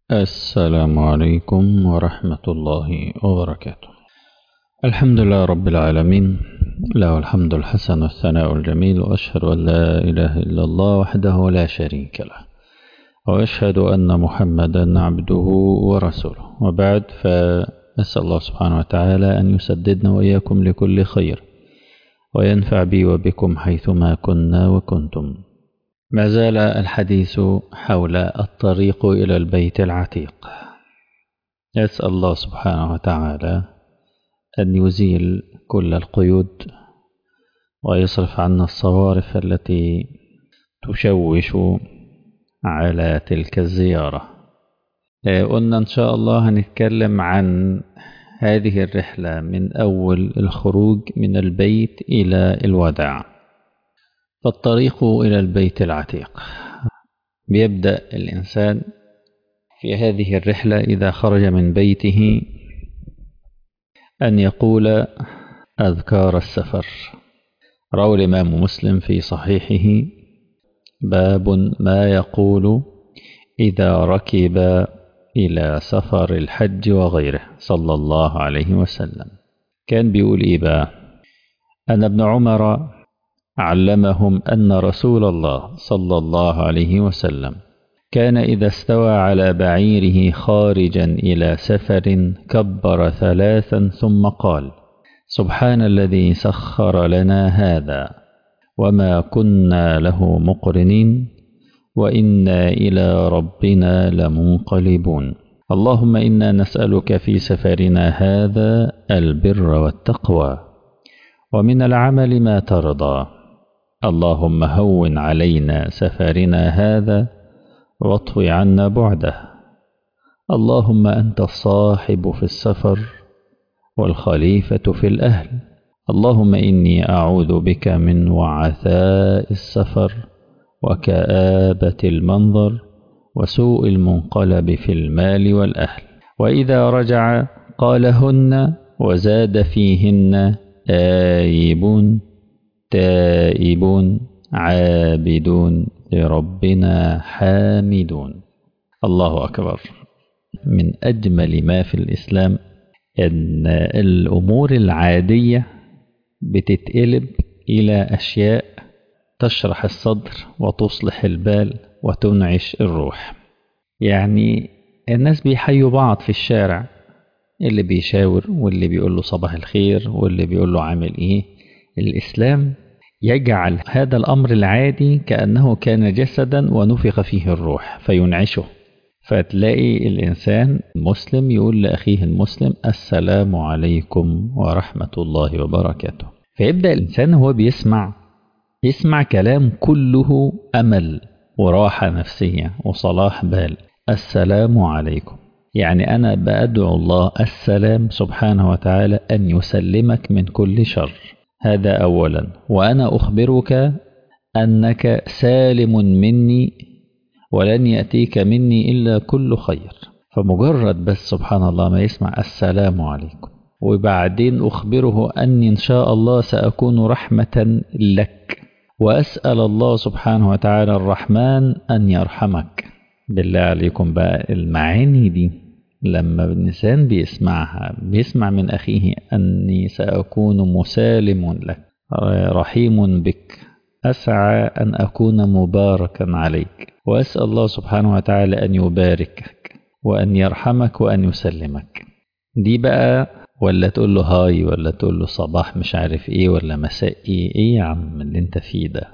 السلام عليكم ورحمة الله وبركاته الحمد لله رب العالمين له الحمد الحسن والثناء الجميل وأشهد أن لا إله إلا الله وحده لا شريك له وأشهد أن محمدا عبده ورسوله وبعد فأسأل الله سبحانه وتعالى أن يسددنا وإياكم لكل خير وينفع بي وبكم حيثما كنا وكنتم ما زال الحديث حول الطريق إلى البيت العتيق يسأل الله سبحانه وتعالى أن يزيل كل القيود ويصرف عنا الصوارف التي تشوش على تلك الزيارة قلنا إن شاء الله هنتكلم عن هذه الرحلة من أول الخروج من البيت إلى الوداع فالطريق إلى البيت العتيق بيبدأ الإنسان في هذه الرحلة إذا خرج من بيته أن يقول أذكار السفر روى الإمام مسلم في صحيحه باب ما يقول إذا ركب إلى سفر الحج وغيره صلى الله عليه وسلم كان بيقول إيه بقى أن ابن عمر علمهم أن رسول الله صلى الله عليه وسلم كان إذا استوى على بعيره خارجا إلى سفر كبر ثلاثا ثم قال سبحان الذي سخر لنا هذا وما كنا له مقرنين وإنا إلى ربنا لمنقلبون اللهم إنا نسألك في سفرنا هذا البر والتقوى ومن العمل ما ترضى اللهم هون علينا سفرنا هذا واطوي عنا بعده اللهم أنت الصاحب في السفر والخليفة في الأهل اللهم إني أعوذ بك من وعثاء السفر وكآبة المنظر وسوء المنقلب في المال والأهل وإذا رجع قالهن وزاد فيهن آيبون تائبون عابدون لربنا حامدون الله أكبر من أجمل ما في الإسلام أن الأمور العادية بتتقلب إلى أشياء تشرح الصدر وتصلح البال وتنعش الروح يعني الناس بيحيوا بعض في الشارع اللي بيشاور واللي بيقول له صباح الخير واللي بيقول له عامل ايه الإسلام يجعل هذا الأمر العادي كأنه كان جسدا ونفخ فيه الروح فينعشه فتلاقي الإنسان المسلم يقول لأخيه المسلم السلام عليكم ورحمة الله وبركاته فيبدأ الإنسان هو بيسمع يسمع كلام كله أمل وراحة نفسية وصلاح بال السلام عليكم يعني أنا بأدعو الله السلام سبحانه وتعالى أن يسلمك من كل شر هذا أولا وأنا أخبرك أنك سالم مني ولن يأتيك مني إلا كل خير فمجرد بس سبحان الله ما يسمع السلام عليكم وبعدين أخبره أني إن شاء الله سأكون رحمة لك وأسأل الله سبحانه وتعالى الرحمن أن يرحمك بالله عليكم بقى المعاني دي لما الإنسان بيسمعها بيسمع من أخيه أني سأكون مسالم لك رحيم بك أسعى أن أكون مباركا عليك وأسأل الله سبحانه وتعالى أن يباركك وأن يرحمك وأن يسلمك دي بقى ولا تقول له هاي ولا تقول له صباح مش عارف ايه ولا مساء ايه ايه يا عم اللي انت فيه ده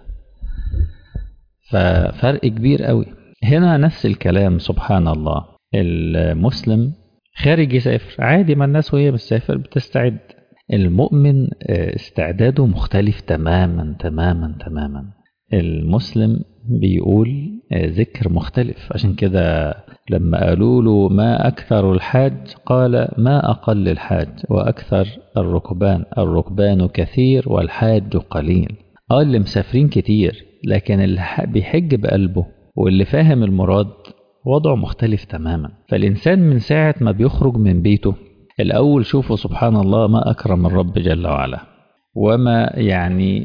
ففرق كبير قوي هنا نفس الكلام سبحان الله المسلم خارج يسافر عادي ما الناس وهي بتسافر بتستعد المؤمن استعداده مختلف تماما تماما تماما المسلم بيقول ذكر مختلف عشان كده لما قالوا له ما أكثر الحاج قال ما أقل الحاج وأكثر الركبان الركبان كثير والحاج قليل اه اللي مسافرين كتير لكن اللي بيحج بقلبه واللي فاهم المراد وضعه مختلف تماما فالإنسان من ساعة ما بيخرج من بيته الأول شوفوا سبحان الله ما أكرم الرب جل وعلا وما يعني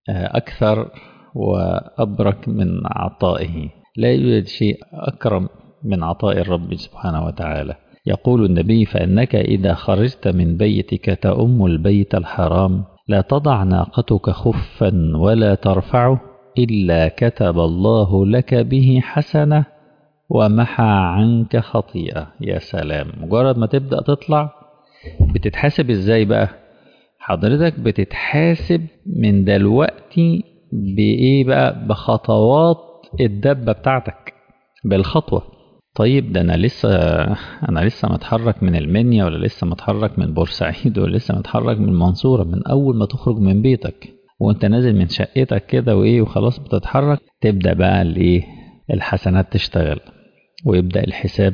أكثر وأبرك من عطائه لا يوجد شيء أكرم من عطاء الرب سبحانه وتعالى يقول النبي فإنك إذا خرجت من بيتك تأم البيت الحرام لا تضع ناقتك خفا ولا ترفعه إلا كتب الله لك به حسنة ومحى عنك خطيئة يا سلام مجرد ما تبدأ تطلع بتتحاسب ازاي بقى حضرتك بتتحاسب من دلوقتي بإيه بقى بخطوات الدبة بتاعتك بالخطوة طيب ده أنا لسه أنا لسه متحرك من المنيا ولا لسه متحرك من بورسعيد ولا لسه متحرك من المنصورة من أول ما تخرج من بيتك وأنت نازل من شقتك كده وإيه وخلاص بتتحرك تبدأ بقى الإيه الحسنات تشتغل ويبدأ الحساب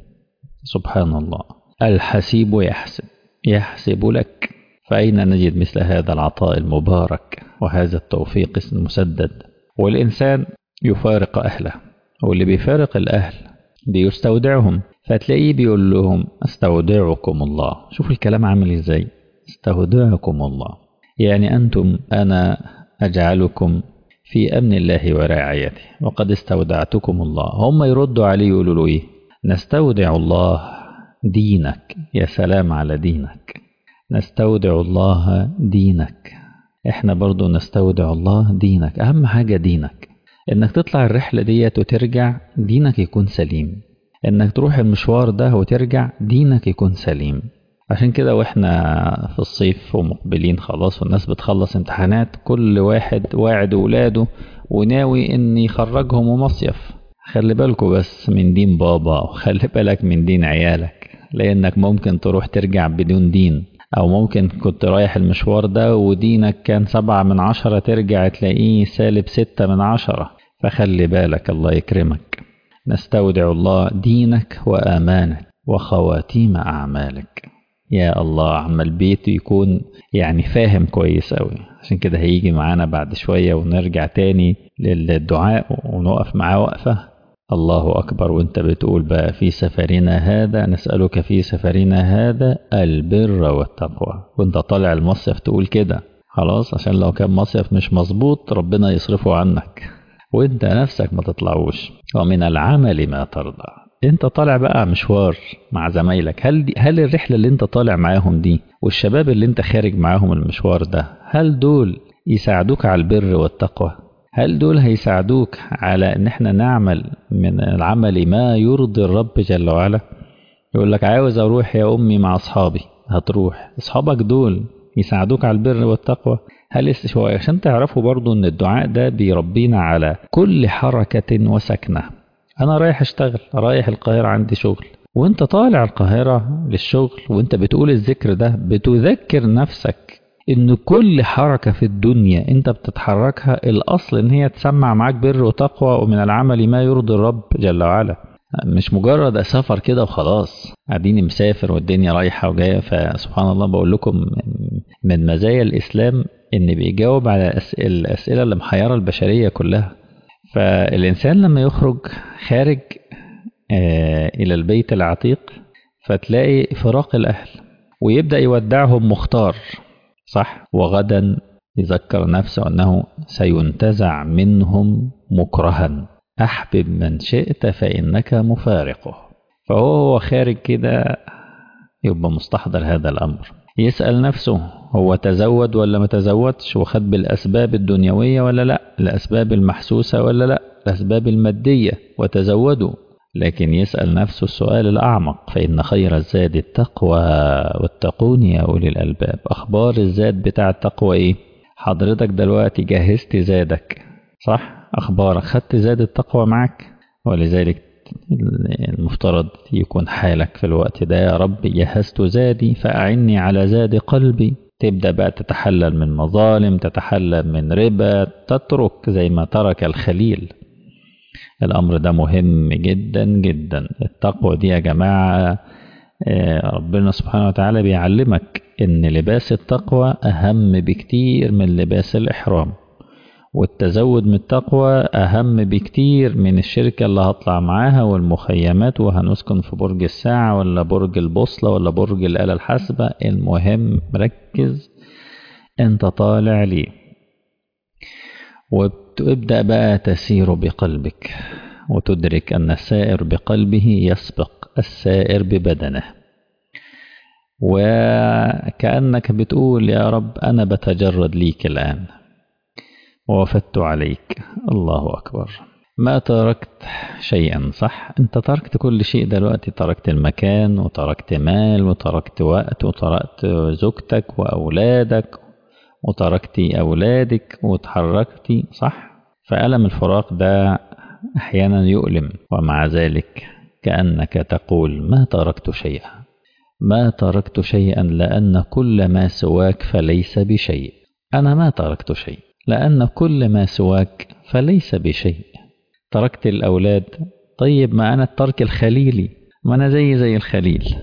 سبحان الله الحسيب يحسب يحسب لك فأين نجد مثل هذا العطاء المبارك وهذا التوفيق المسدد والإنسان يفارق أهله واللي بيفارق الأهل بيستودعهم فتلاقيه بيقول لهم استودعكم الله شوف الكلام عامل ازاي استودعكم الله يعني أنتم أنا أجعلكم في أمن الله ورعايته وقد استودعتكم الله هم يردوا عليه يقولوا له إيه نستودع الله دينك يا سلام على دينك نستودع الله دينك احنا برضو نستودع الله دينك أهم حاجة دينك انك تطلع الرحلة ديت وترجع دينك يكون سليم انك تروح المشوار ده وترجع دينك يكون سليم عشان كده واحنا في الصيف ومقبلين خلاص والناس بتخلص امتحانات كل واحد واعد ولاده وناوي ان يخرجهم ومصيف خلي بالكوا بس من دين بابا وخلي بالك من دين عيالك لانك ممكن تروح ترجع بدون دين او ممكن كنت رايح المشوار ده ودينك كان سبعة من عشرة ترجع تلاقيه سالب ستة من عشرة فخلي بالك الله يكرمك نستودع الله دينك وامانك وخواتيم اعمالك يا الله عم البيت يكون يعني فاهم كويس قوي عشان كده هيجي معانا بعد شوية ونرجع تاني للدعاء ونقف معاه وقفة الله أكبر وانت بتقول بقى في سفرنا هذا نسألك في سفرنا هذا البر والتقوى وانت طالع المصيف تقول كده خلاص عشان لو كان مصيف مش مظبوط ربنا يصرفه عنك وانت نفسك ما تطلعوش ومن العمل ما ترضى انت طالع بقى مشوار مع زمايلك هل دي هل الرحله اللي انت طالع معاهم دي والشباب اللي انت خارج معاهم المشوار ده هل دول يساعدوك على البر والتقوى هل دول هيساعدوك على ان احنا نعمل من العمل ما يرضي الرب جل وعلا يقول لك عاوز اروح يا امي مع اصحابي هتروح اصحابك دول يساعدوك على البر والتقوى هل شوية عشان تعرفوا برضو ان الدعاء ده بيربينا على كل حركة وسكنة انا رايح اشتغل رايح القاهرة عندي شغل وانت طالع القاهرة للشغل وانت بتقول الذكر ده بتذكر نفسك ان كل حركة في الدنيا انت بتتحركها الاصل ان هي تسمع معاك بر وتقوى ومن العمل ما يرضي الرب جل وعلا مش مجرد سفر كده وخلاص قاعدين مسافر والدنيا رايحة وجاية فسبحان الله بقول لكم من مزايا الإسلام إن بيجاوب على الأسئلة اللي محيرة البشرية كلها فالإنسان لما يخرج خارج آه إلى البيت العتيق فتلاقي فراق الأهل ويبدأ يودعهم مختار صح وغدا يذكر نفسه أنه سينتزع منهم مكرها أحبب من شئت فإنك مفارقه فهو خارج كده يبقى مستحضر هذا الأمر يسأل نفسه هو تزود ولا ما تزودش وخد بالأسباب الدنيوية ولا لا الأسباب المحسوسة ولا لا الأسباب المادية وتزودوا لكن يسأل نفسه السؤال الأعمق فإن خير الزاد التقوى واتقون يا أولي الألباب أخبار الزاد بتاع التقوى إيه حضرتك دلوقتي جهزت زادك صح أخبارك خدت زاد التقوى معك ولذلك المفترض يكون حالك في الوقت ده يا رب جهزت زادي فأعني على زاد قلبي تبدأ بقى تتحلل من مظالم تتحلل من ربا تترك زي ما ترك الخليل الأمر ده مهم جدا جدا التقوى دي يا جماعة ربنا سبحانه وتعالى بيعلمك إن لباس التقوى أهم بكتير من لباس الإحرام والتزود من التقوى أهم بكتير من الشركة اللي هطلع معاها والمخيمات وهنسكن في برج الساعة ولا برج البوصلة ولا برج الآلة الحاسبة المهم ركز انت طالع ليه وابدأ بقى تسير بقلبك وتدرك أن السائر بقلبه يسبق السائر ببدنه وكأنك بتقول يا رب أنا بتجرد ليك الآن ووفدت عليك الله أكبر ما تركت شيئا صح انت تركت كل شيء دلوقتي تركت المكان وتركت مال وتركت وقت وتركت زوجتك وأولادك وتركتي أولادك وتحركتي صح فألم الفراق ده أحيانا يؤلم ومع ذلك كأنك تقول ما تركت شيئا ما تركت شيئا لأن كل ما سواك فليس بشيء أنا ما تركت شيء لأن كل ما سواك فليس بشيء تركت الأولاد طيب ما أنا الترك الخليلي ما أنا زي زي الخليل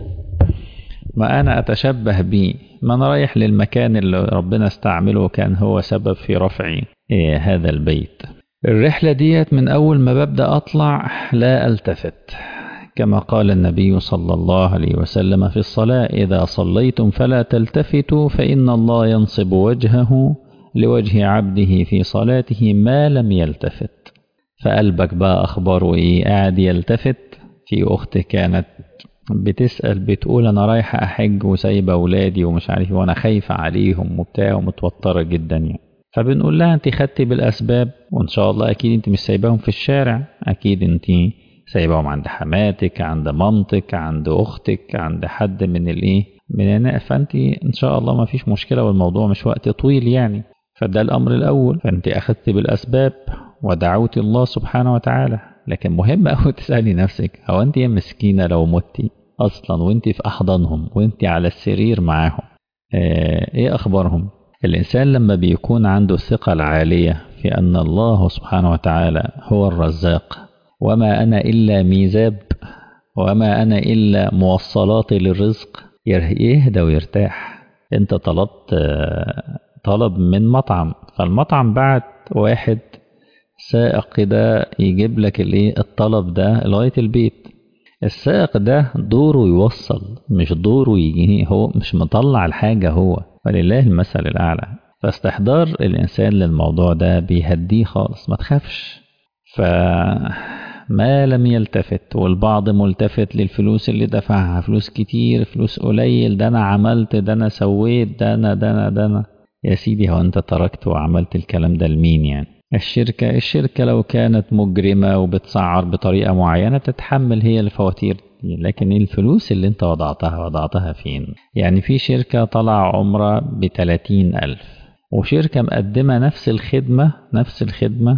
ما أنا أتشبه بيه ما أنا رايح للمكان اللي ربنا استعمله كان هو سبب في رفع إيه هذا البيت الرحلة ديت من أول ما ببدأ أطلع لا ألتفت كما قال النبي صلى الله عليه وسلم في الصلاة إذا صليتم فلا تلتفتوا فإن الله ينصب وجهه لوجه عبده في صلاته ما لم يلتفت فقلبك بقى أخباره إيه قاعد يلتفت في أخت كانت بتسأل بتقول أنا رايحة أحج وسايبة أولادي ومش عارف وأنا خايفة عليهم وبتاع ومتوترة جدا يعني فبنقول لها أنت خدتي بالأسباب وإن شاء الله أكيد أنت مش سايباهم في الشارع أكيد أنت سايباهم عند حماتك عند مامتك عند أختك عند حد من الإيه من هنا فأنت إن شاء الله ما فيش مشكلة والموضوع مش وقت طويل يعني فده الأمر الأول فأنت أخذت بالأسباب ودعوت الله سبحانه وتعالى لكن مهم أوي تسألي نفسك هو أنت يا مسكينة لو متي أصلا وأنت في أحضانهم وأنت على السرير معاهم آه إيه أخبارهم الإنسان لما بيكون عنده الثقة العالية في أن الله سبحانه وتعالى هو الرزاق وما أنا إلا ميزاب وما أنا إلا موصلات للرزق يهدى ويرتاح أنت طلبت طلب من مطعم فالمطعم بعت واحد سائق كده يجيب لك الايه الطلب ده لغاية البيت السائق ده دوره يوصل مش دوره يجي هو مش مطلع الحاجة هو ولله المثل الأعلى فاستحضار الإنسان للموضوع ده بيهديه خالص ما تخافش فما لم يلتفت والبعض ملتفت للفلوس اللي دفعها فلوس كتير فلوس قليل ده أنا عملت ده أنا سويت ده أنا ده أنا ده أنا يا سيدي هو أنت تركت وعملت الكلام ده لمين يعني الشركة الشركة لو كانت مجرمة وبتسعر بطريقة معينة تتحمل هي الفواتير دي لكن الفلوس اللي انت وضعتها وضعتها فين يعني في شركة طلع عمرة بتلاتين ألف وشركة مقدمة نفس الخدمة نفس الخدمة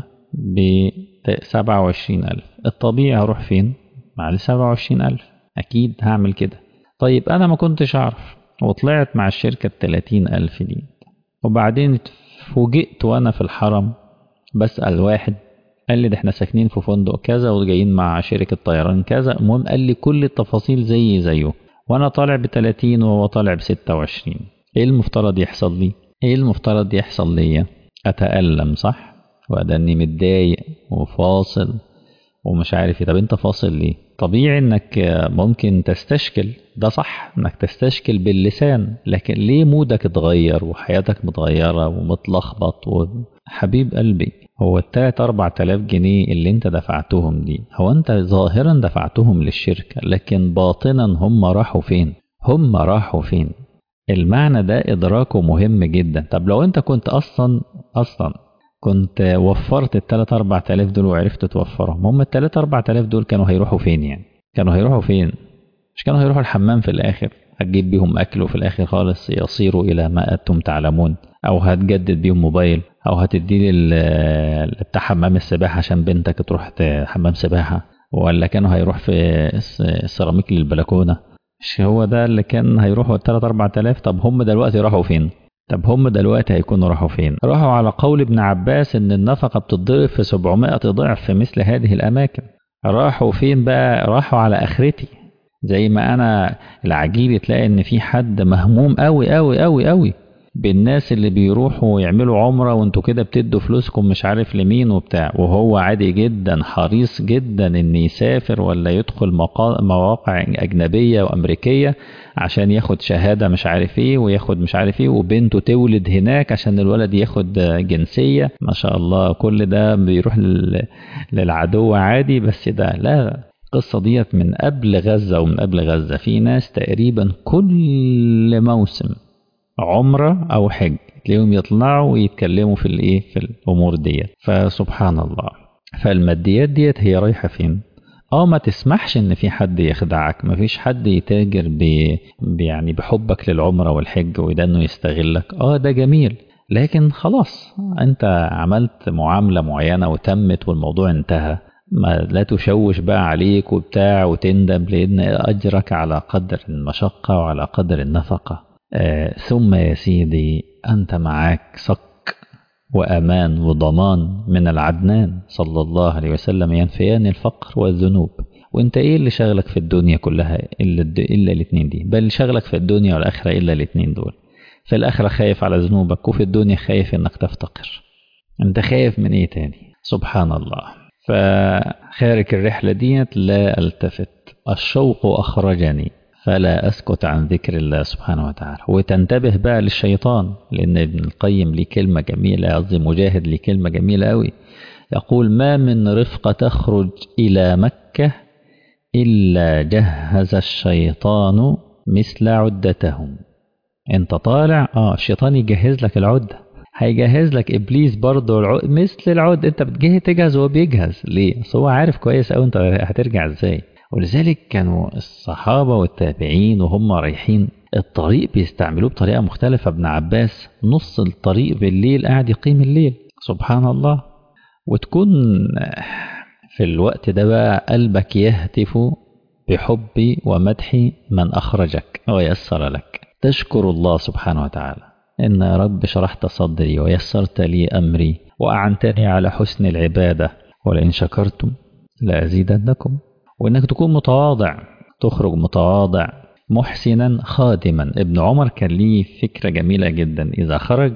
بسبعة وعشرين ألف الطبيعي هروح فين مع السبعة وعشرين ألف أكيد هعمل كده طيب أنا ما كنتش أعرف وطلعت مع الشركة التلاتين ألف دي وبعدين فوجئت وأنا في الحرم بسأل واحد قال لي ده احنا ساكنين في فندق كذا وجايين مع شركة طيران كذا المهم قال لي كل التفاصيل زي زيه وانا طالع ب 30 وهو طالع ب 26 ايه المفترض يحصل لي ايه المفترض يحصل لي اتألم صح واداني متضايق وفاصل ومش عارف ايه طب انت فاصل ليه طبيعي انك ممكن تستشكل ده صح انك تستشكل باللسان لكن ليه مودك اتغير وحياتك متغيرة ومتلخبط وحبيب قلبي هو التلات أربع تلاف جنيه اللي انت دفعتهم دي هو انت ظاهرا دفعتهم للشركة لكن باطنا هم راحوا فين هم راحوا فين المعنى ده إدراكه مهم جدا طب لو انت كنت أصلا أصلا كنت وفرت التلات أربع تلاف دول وعرفت توفرهم هم التلات أربع تلاف دول كانوا هيروحوا فين يعني كانوا هيروحوا فين مش كانوا هيروحوا الحمام في الآخر هتجيب بيهم أكل وفي الآخر خالص يصيروا إلى ما أنتم تعلمون أو هتجدد بيهم موبايل أو هتدي لي بتاع حمام السباحة عشان بنتك تروح حمام سباحة ولا كانوا هيروح في السيراميك للبلكونة مش هو ده اللي كان هيروحوا التلات أربع تلاف طب هم دلوقتي راحوا فين طب هم دلوقتي هيكونوا راحوا فين راحوا على قول ابن عباس ان النفقة بتضرب في 700 ضعف في مثل هذه الأماكن راحوا فين بقى راحوا على آخرتي زي ما أنا العجيب تلاقي ان في حد مهموم قوي قوي قوي قوي بالناس اللي بيروحوا يعملوا عمرة وانتوا كده بتدوا فلوسكم مش عارف لمين وبتاع وهو عادي جدا حريص جدا ان يسافر ولا يدخل مواقع اجنبية وامريكية عشان ياخد شهادة مش عارف ايه وياخد مش عارف ايه وبنته تولد هناك عشان الولد ياخد جنسية ما شاء الله كل ده بيروح للعدو عادي بس ده لا القصة ديت من قبل غزة ومن قبل غزة في ناس تقريبا كل موسم عمرة أو حج تلاقيهم يطلعوا ويتكلموا في الإيه في الأمور ديت فسبحان الله فالماديات ديت هي رايحة فين؟ اه ما تسمحش ان في حد يخدعك ما فيش حد يتاجر ب... يعني بحبك للعمرة والحج وده انه يستغلك اه ده جميل لكن خلاص انت عملت معاملة معينة وتمت والموضوع انتهى ما لا تشوش بقى عليك وبتاع وتندم لان اجرك على قدر المشقة وعلى قدر النفقة آه ثم يا سيدي أنت معاك صك وأمان وضمان من العدنان صلى الله عليه وسلم ينفيان الفقر والذنوب وانت ايه اللي شغلك في الدنيا كلها الا الا الاثنين دي بل شغلك في الدنيا والاخره الا الاثنين دول في الاخره خايف على ذنوبك وفي الدنيا خايف انك تفتقر انت خايف من ايه تاني سبحان الله فخارج الرحله ديت لا التفت الشوق اخرجني فلا أسكت عن ذكر الله سبحانه وتعالى وتنتبه بقى للشيطان لأن ابن القيم ليه كلمة جميلة قصدي مجاهد ليه كلمة جميلة أوي يقول ما من رفقة تخرج إلى مكة إلا جهز الشيطان مثل عدتهم انت طالع اه الشيطان يجهز لك العدة هيجهز لك ابليس برضه العد... مثل العد انت بتجهز تجهز وهو بيجهز ليه؟ اصل هو عارف كويس قوي انت هترجع ازاي ولذلك كانوا الصحابة والتابعين وهم رايحين الطريق بيستعملوه بطريقة مختلفة ابن عباس نص الطريق بالليل قاعد يقيم الليل سبحان الله وتكون في الوقت ده بقى قلبك يهتف بحب ومدح من أخرجك ويسر لك تشكر الله سبحانه وتعالى إن يا رب شرحت صدري ويسرت لي أمري وأعنتني على حسن العبادة ولئن شكرتم لأزيدنكم وإنك تكون متواضع تخرج متواضع محسنا خادما ابن عمر كان ليه فكرة جميلة جدا إذا خرج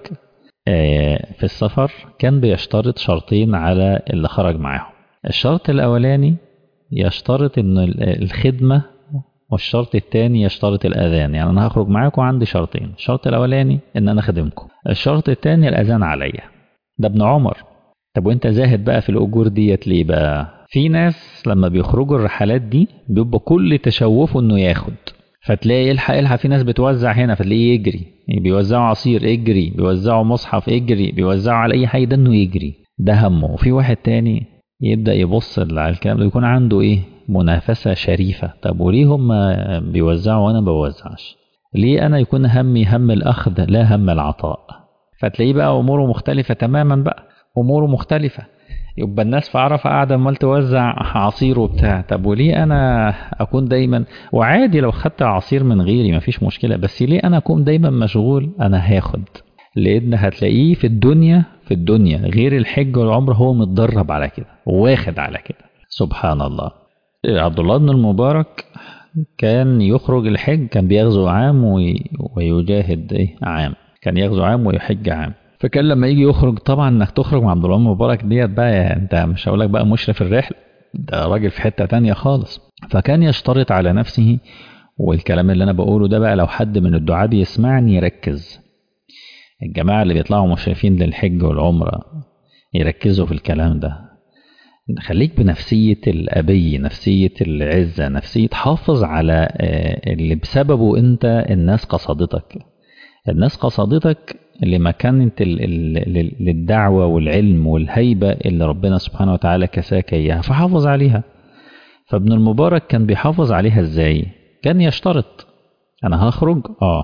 في السفر كان بيشترط شرطين على اللي خرج معاهم الشرط الأولاني يشترط إن الخدمة والشرط الثاني يشترط الأذان يعني أنا هخرج معاكم عندي شرطين الشرط الأولاني إن أنا أخدمكم الشرط الثاني الأذان عليا ده ابن عمر طب وانت زاهد بقى في الأجور ديت ليه بقى في ناس لما بيخرجوا الرحلات دي بيبقى كل تشوفه انه ياخد فتلاقي الحق الحق في ناس بتوزع هنا فتلاقيه يجري بيوزعوا عصير اجري بيوزعوا مصحف اجري بيوزعوا على اي حاجه ده انه يجري ده همه وفي واحد تاني يبدا يبص على الكلام يكون عنده ايه منافسه شريفه طب وليه هم بيوزعوا وانا بوزعش ليه انا يكون همي هم الاخذ لا هم العطاء فتلاقيه بقى اموره مختلفه تماما بقى اموره مختلفه يبقى الناس في عرفة قاعدة امال توزع عصير وبتاع طب وليه انا اكون دايما وعادي لو خدت عصير من غيري مفيش مشكلة بس ليه انا اكون دايما مشغول انا هاخد لان هتلاقيه في الدنيا في الدنيا غير الحج والعمر هو متدرب على كده واخد على كده سبحان الله عبد الله بن المبارك كان يخرج الحج كان بيغزو عام ويجاهد ايه عام كان يغزو عام ويحج عام فكان لما يجي يخرج طبعا انك تخرج مع عبد الله المبارك ديت بقى يعني انت مش هقول لك بقى مشرف الرحله ده راجل في حته تانية خالص فكان يشترط على نفسه والكلام اللي انا بقوله ده بقى لو حد من الدعاة بيسمعني يركز الجماعه اللي بيطلعوا مشرفين للحج والعمره يركزوا في الكلام ده خليك بنفسية الأبي نفسية العزة نفسية حافظ على اللي بسببه أنت الناس قصدتك الناس قصدتك لمكانة للدعوة والعلم والهيبة اللي ربنا سبحانه وتعالى كساك إياها فحافظ عليها فابن المبارك كان بيحافظ عليها ازاي كان يشترط انا هخرج اه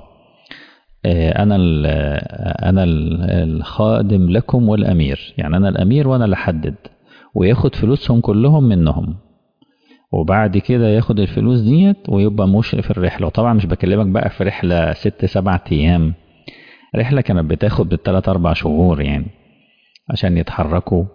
انا ال انا الخادم لكم والامير يعني انا الامير وانا اللي احدد وياخد فلوسهم كلهم منهم وبعد كده ياخد الفلوس ديت ويبقى مشرف الرحله وطبعا مش بكلمك بقى في رحله ست سبع ايام رحله كانت بتاخد بالثلاث اربع شهور يعني عشان يتحركوا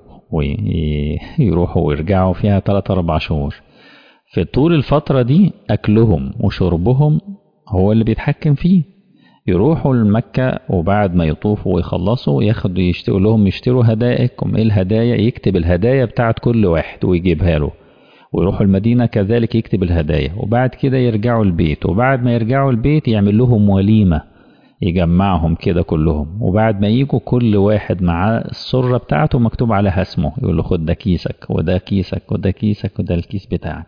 ويروحوا ويرجعوا فيها ثلاث اربع شهور في طول الفترة دي أكلهم وشربهم هو اللي بيتحكم فيه يروحوا لمكة وبعد ما يطوفوا ويخلصوا ياخدوا يشتروا لهم يشتروا هدائكم ايه الهدايا يكتب الهدايا بتاعت كل واحد ويجيبها له ويروحوا المدينة كذلك يكتب الهدايا وبعد كده يرجعوا البيت وبعد ما يرجعوا البيت يعمل لهم وليمة يجمعهم كده كلهم وبعد ما يجوا كل واحد مع السرة بتاعته مكتوب عليها اسمه يقول له خد ده كيسك وده كيسك وده كيسك وده الكيس بتاعك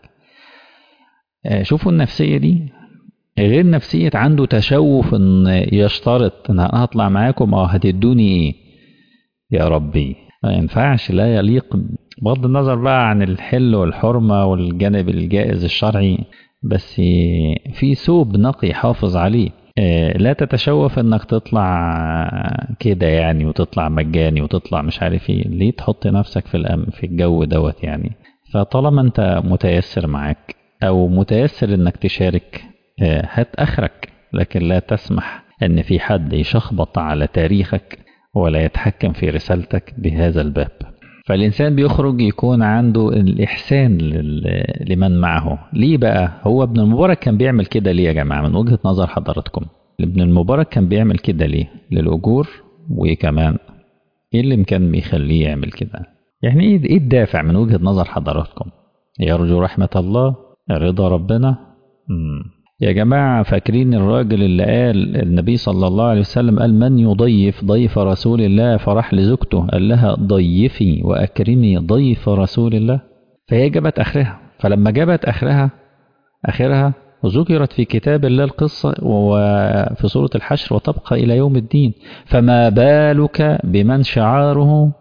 شوفوا النفسية دي غير نفسية عنده تشوف ان يشترط ان انا هطلع معاكم اه هتدوني ايه يا ربي ما ينفعش لا يليق بغض النظر بقى عن الحل والحرمة والجانب الجائز الشرعي بس في ثوب نقي حافظ عليه لا تتشوف انك تطلع كده يعني وتطلع مجاني وتطلع مش عارف ايه ليه تحط نفسك في الأم في الجو دوت يعني فطالما انت متيسر معاك او متيسر انك تشارك هات اخرك لكن لا تسمح ان في حد يشخبط على تاريخك ولا يتحكم في رسالتك بهذا الباب فالإنسان بيخرج يكون عنده الإحسان لمن معه ليه بقى هو ابن المبارك كان بيعمل كده ليه يا جماعة من وجهة نظر حضراتكم ابن المبارك كان بيعمل كده ليه للأجور وكمان إيه اللي كان بيخليه يعمل كده يعني إيه الدافع من وجهة نظر حضراتكم يرجو رحمة الله رضا ربنا مم. يا جماعة فاكرين الراجل اللي قال النبي صلى الله عليه وسلم قال من يضيف ضيف رسول الله فرح لزوجته قال لها ضيفي وأكرمي ضيف رسول الله فهي جابت آخرها فلما جابت آخرها آخرها ذكرت في كتاب الله القصة وفي سورة الحشر وتبقى إلى يوم الدين فما بالك بمن شعاره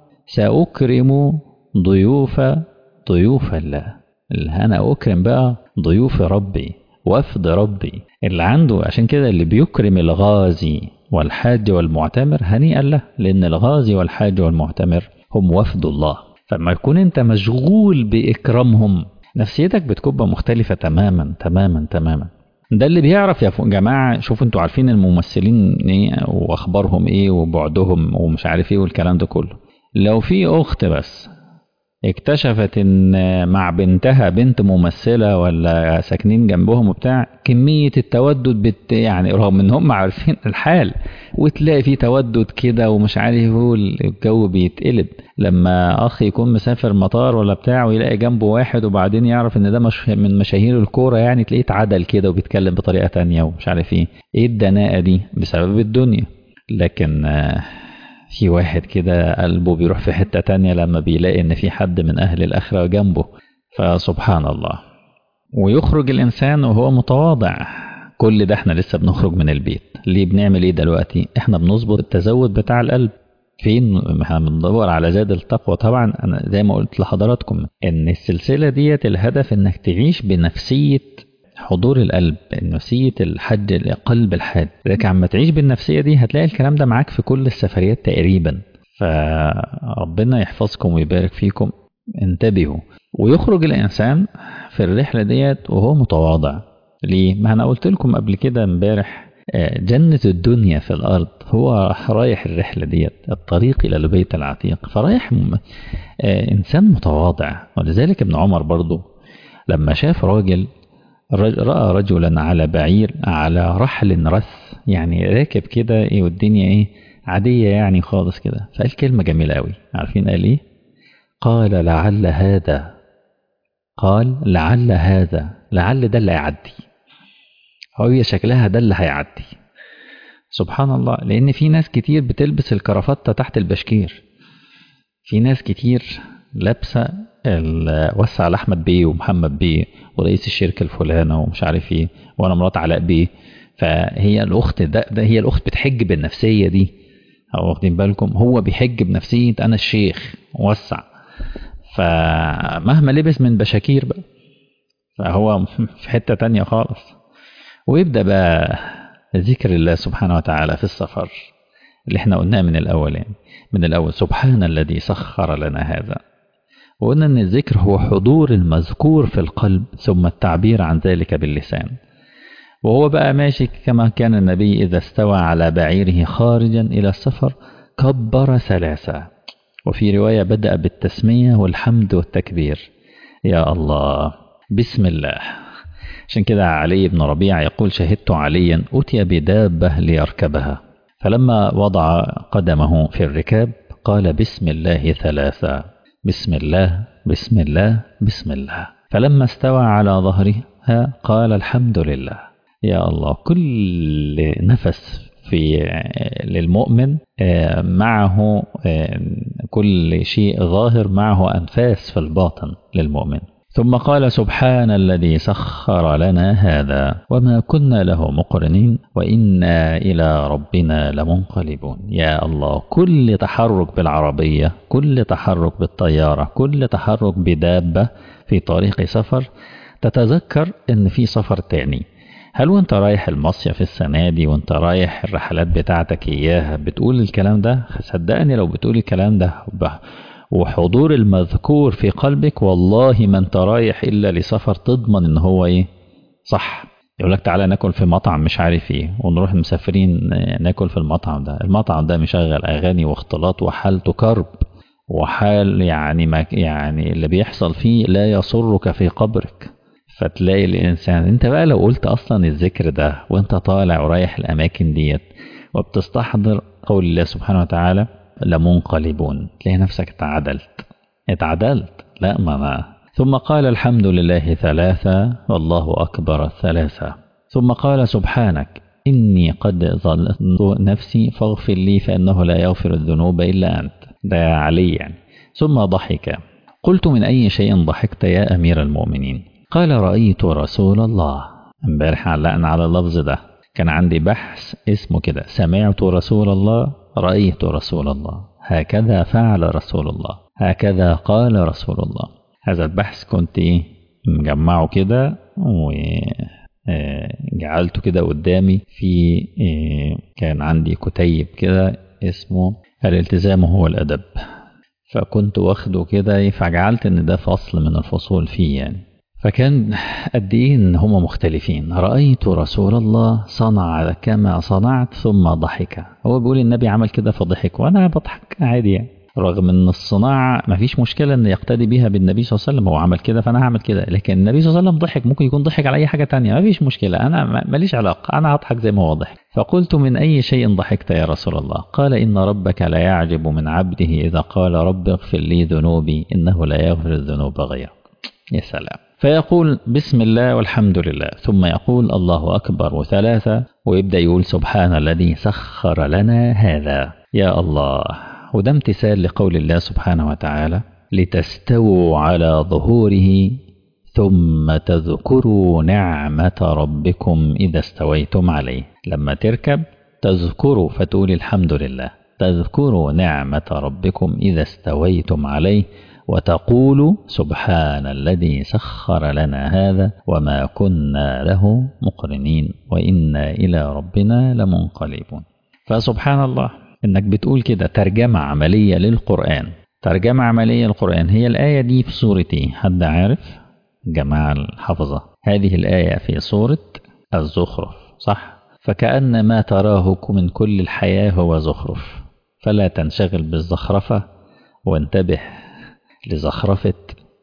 سأكرم ضيوف ضيوف الله أنا أكرم بقى ضيوف ربي وفد ربي اللي عنده عشان كده اللي بيكرم الغازي والحاج والمعتمر هنيئا له لأن الغازي والحاج والمعتمر هم وفد الله فما يكون أنت مشغول بإكرامهم نفسيتك بتكون مختلفة تماما تماما تماما ده اللي بيعرف يا جماعة شوفوا انتوا عارفين الممثلين ايه واخبارهم ايه وبعدهم ومش عارف ايه والكلام ده كله لو في اخت بس اكتشفت ان مع بنتها بنت ممثله ولا ساكنين جنبهم وبتاع كميه التودد بت يعني رغم ان هم عارفين الحال وتلاقي في تودد كده ومش عارف هو الجو بيتقلب لما اخ يكون مسافر مطار ولا بتاع ويلاقي جنبه واحد وبعدين يعرف ان ده مش من مشاهير الكوره يعني تلاقيه اتعدل كده وبيتكلم بطريقه تانية ومش عارف ايه ايه الدناءه دي بسبب الدنيا لكن في واحد كده قلبه بيروح في حتة تانية لما بيلاقي إن في حد من أهل الآخرة جنبه فسبحان الله ويخرج الإنسان وهو متواضع كل ده احنا لسه بنخرج من البيت ليه بنعمل ايه دلوقتي احنا بنظبط التزود بتاع القلب فين احنا بندور على زاد التقوى طبعا انا زي ما قلت لحضراتكم ان السلسله ديت الهدف انك تعيش بنفسيه حضور القلب نفسية الحج قلب الحاج لكن عما تعيش بالنفسية دي هتلاقي الكلام ده معاك في كل السفريات تقريبا فربنا يحفظكم ويبارك فيكم انتبهوا ويخرج الإنسان في الرحلة ديت وهو متواضع ليه؟ ما أنا قلت لكم قبل كده امبارح جنة الدنيا في الأرض هو رايح الرحلة ديت الطريق إلى البيت العتيق فرايح إنسان متواضع ولذلك ابن عمر برضو لما شاف راجل رأى رجلا على بعير على رحل رث يعني راكب كده ايه والدنيا ايه عادية يعني خالص كده فقال كلمة جميلة قوي عارفين قال ايه قال لعل هذا قال لعل هذا لعل ده اللي هيعدي هي شكلها ده اللي هيعدي سبحان الله لان في ناس كتير بتلبس الكرافتة تحت البشكير في ناس كتير لابسة وسع لاحمد بيه ومحمد بيه ورئيس الشركه الفلانه ومش عارف ايه وانا مرات علاء بيه فهي الاخت ده, ده هي الاخت بتحج بالنفسيه دي او واخدين بالكم هو بيحج بنفسيه انا الشيخ وسع فمهما لبس من بشاكير بقى فهو في حته تانية خالص ويبدا بقى ذكر الله سبحانه وتعالى في السفر اللي احنا قلناه من الاول يعني من الاول سبحان الذي سخر لنا هذا وقلنا ان الذكر هو حضور المذكور في القلب ثم التعبير عن ذلك باللسان وهو بقى ماشي كما كان النبي إذا استوى على بعيره خارجا إلى السفر كبر ثلاثة وفي رواية بدأ بالتسمية والحمد والتكبير يا الله بسم الله عشان كده علي بن ربيع يقول شهدت عليا أتي بدابة ليركبها فلما وضع قدمه في الركاب قال بسم الله ثلاثا بسم الله بسم الله بسم الله فلما استوى على ظهرها قال الحمد لله يا الله كل نفس في للمؤمن معه كل شيء ظاهر معه أنفاس في الباطن للمؤمن ثم قال سبحان الذي سخر لنا هذا وما كنا له مقرنين وإنا إلى ربنا لمنقلبون يا الله كل تحرك بالعربية كل تحرك بالطيارة كل تحرك بدابة في طريق سفر تتذكر ان في سفر تاني هل وانت رايح المصيف السنة دي وانت رايح الرحلات بتاعتك اياها بتقول الكلام ده صدقني لو بتقول الكلام ده وحضور المذكور في قلبك والله ما انت رايح الا لسفر تضمن ان هو ايه صح يقول لك تعالى ناكل في مطعم مش عارف ايه ونروح مسافرين ناكل في المطعم ده المطعم ده مشغل اغاني واختلاط وحالته كرب وحال يعني ما يعني اللي بيحصل فيه لا يسرك في قبرك فتلاقي الانسان انت بقى لو قلت اصلا الذكر ده وانت طالع ورايح الاماكن ديت وبتستحضر قول الله سبحانه وتعالى لمنقلبون تلاقي نفسك اتعدلت اتعدلت لا ما ما ثم قال الحمد لله ثلاثة والله أكبر ثلاثة ثم قال سبحانك إني قد ظلمت نفسي فاغفر لي فإنه لا يغفر الذنوب إلا أنت ده علي يعني ثم ضحك قلت من أي شيء ضحكت يا أمير المؤمنين قال رأيت رسول الله امبارح علقنا على اللفظ ده كان عندي بحث اسمه كده سمعت رسول الله رأيت رسول الله هكذا فعل رسول الله هكذا قال رسول الله هذا البحث كنت ايه مجمعه كده وجعلته كده قدامي في كان عندي كتيب كده اسمه الالتزام هو الأدب فكنت واخده كده فجعلت ان ده فصل من الفصول فيه يعني فكان قد ايه ان هم مختلفين رأيت رسول الله صنع كما صنعت ثم ضحك هو بيقول النبي عمل كده فضحك وانا بضحك عادي يعني رغم ان الصناعة ما فيش مشكلة ان يقتدي بها بالنبي صلى الله عليه وسلم هو عمل كده فانا هعمل كده لكن النبي صلى الله عليه وسلم ضحك ممكن يكون ضحك على اي حاجة تانية ما فيش مشكلة انا ماليش علاقة انا هضحك زي ما هو ضحك فقلت من اي شيء ضحكت يا رسول الله قال ان ربك لا يعجب من عبده اذا قال رب اغفر لي ذنوبي انه لا يغفر الذنوب غيرك يا سلام فيقول بسم الله والحمد لله ثم يقول الله أكبر وثلاثة ويبدأ يقول سبحان الذي سخر لنا هذا يا الله وده امتثال لقول الله سبحانه وتعالى لتستووا على ظهوره ثم تذكروا نعمة ربكم إذا استويتم عليه لما تركب تذكروا فتقول الحمد لله تذكروا نعمة ربكم إذا استويتم عليه وتقول سبحان الذي سخر لنا هذا وما كنا له مقرنين وإنا إلى ربنا لمنقلبون فسبحان الله إنك بتقول كده ترجمة عملية للقرآن ترجمة عملية للقرآن هي الآية دي في سورة إيه؟ حد عارف؟ جماعة الحفظة هذه الآية في سورة الزخرف صح؟ فكأن ما تراه من كل الحياة هو زخرف فلا تنشغل بالزخرفة وانتبه لزخرفة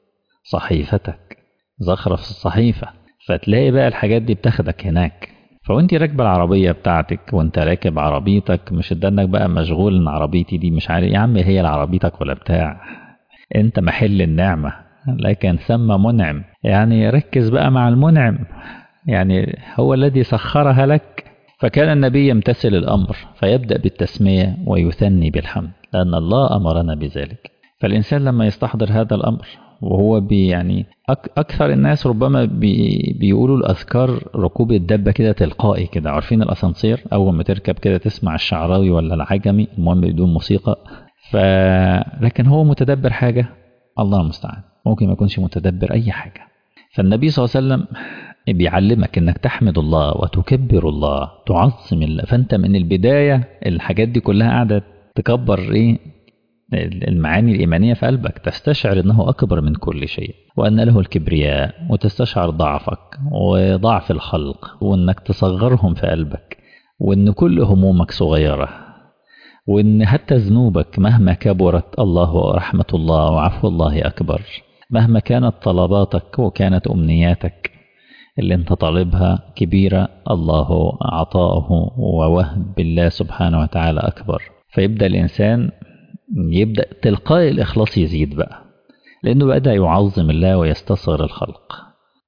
صحيفتك زخرف الصحيفة فتلاقي بقى الحاجات دي بتاخدك هناك فوانت راكبه العربية بتاعتك وانت راكب عربيتك مش انك بقى مشغول ان عربيتي دي مش عارف يا عم هي العربيتك ولا بتاع انت محل النعمة لكن ثم منعم يعني ركز بقى مع المنعم يعني هو الذي سخرها لك فكان النبي يمتثل الأمر فيبدأ بالتسمية ويثني بالحمد لأن الله أمرنا بذلك فالإنسان لما يستحضر هذا الأمر وهو بي يعني أك أكثر الناس ربما بي بيقولوا الأذكار ركوب الدبة كده تلقائي كده عارفين الأسانسير أول ما تركب كده تسمع الشعراوي ولا العجمي المهم بدون موسيقى ف لكن هو متدبر حاجة الله المستعان ممكن ما يكونش متدبر أي حاجة فالنبي صلى الله عليه وسلم بيعلمك انك تحمد الله وتكبر الله تعظم الله فانت من البداية الحاجات دي كلها قاعدة تكبر ايه المعاني الإيمانية في قلبك تستشعر أنه أكبر من كل شيء وأن له الكبرياء وتستشعر ضعفك وضعف الخلق وأنك تصغرهم في قلبك وأن كل همومك صغيرة وأن حتى ذنوبك مهما كبرت الله ورحمة الله وعفو الله أكبر مهما كانت طلباتك وكانت أمنياتك اللي انت طالبها كبيرة الله عطاؤه ووهب بالله سبحانه وتعالى أكبر فيبدأ الإنسان يبدأ تلقاء الإخلاص يزيد بقى لأنه بدأ يعظم الله ويستصغر الخلق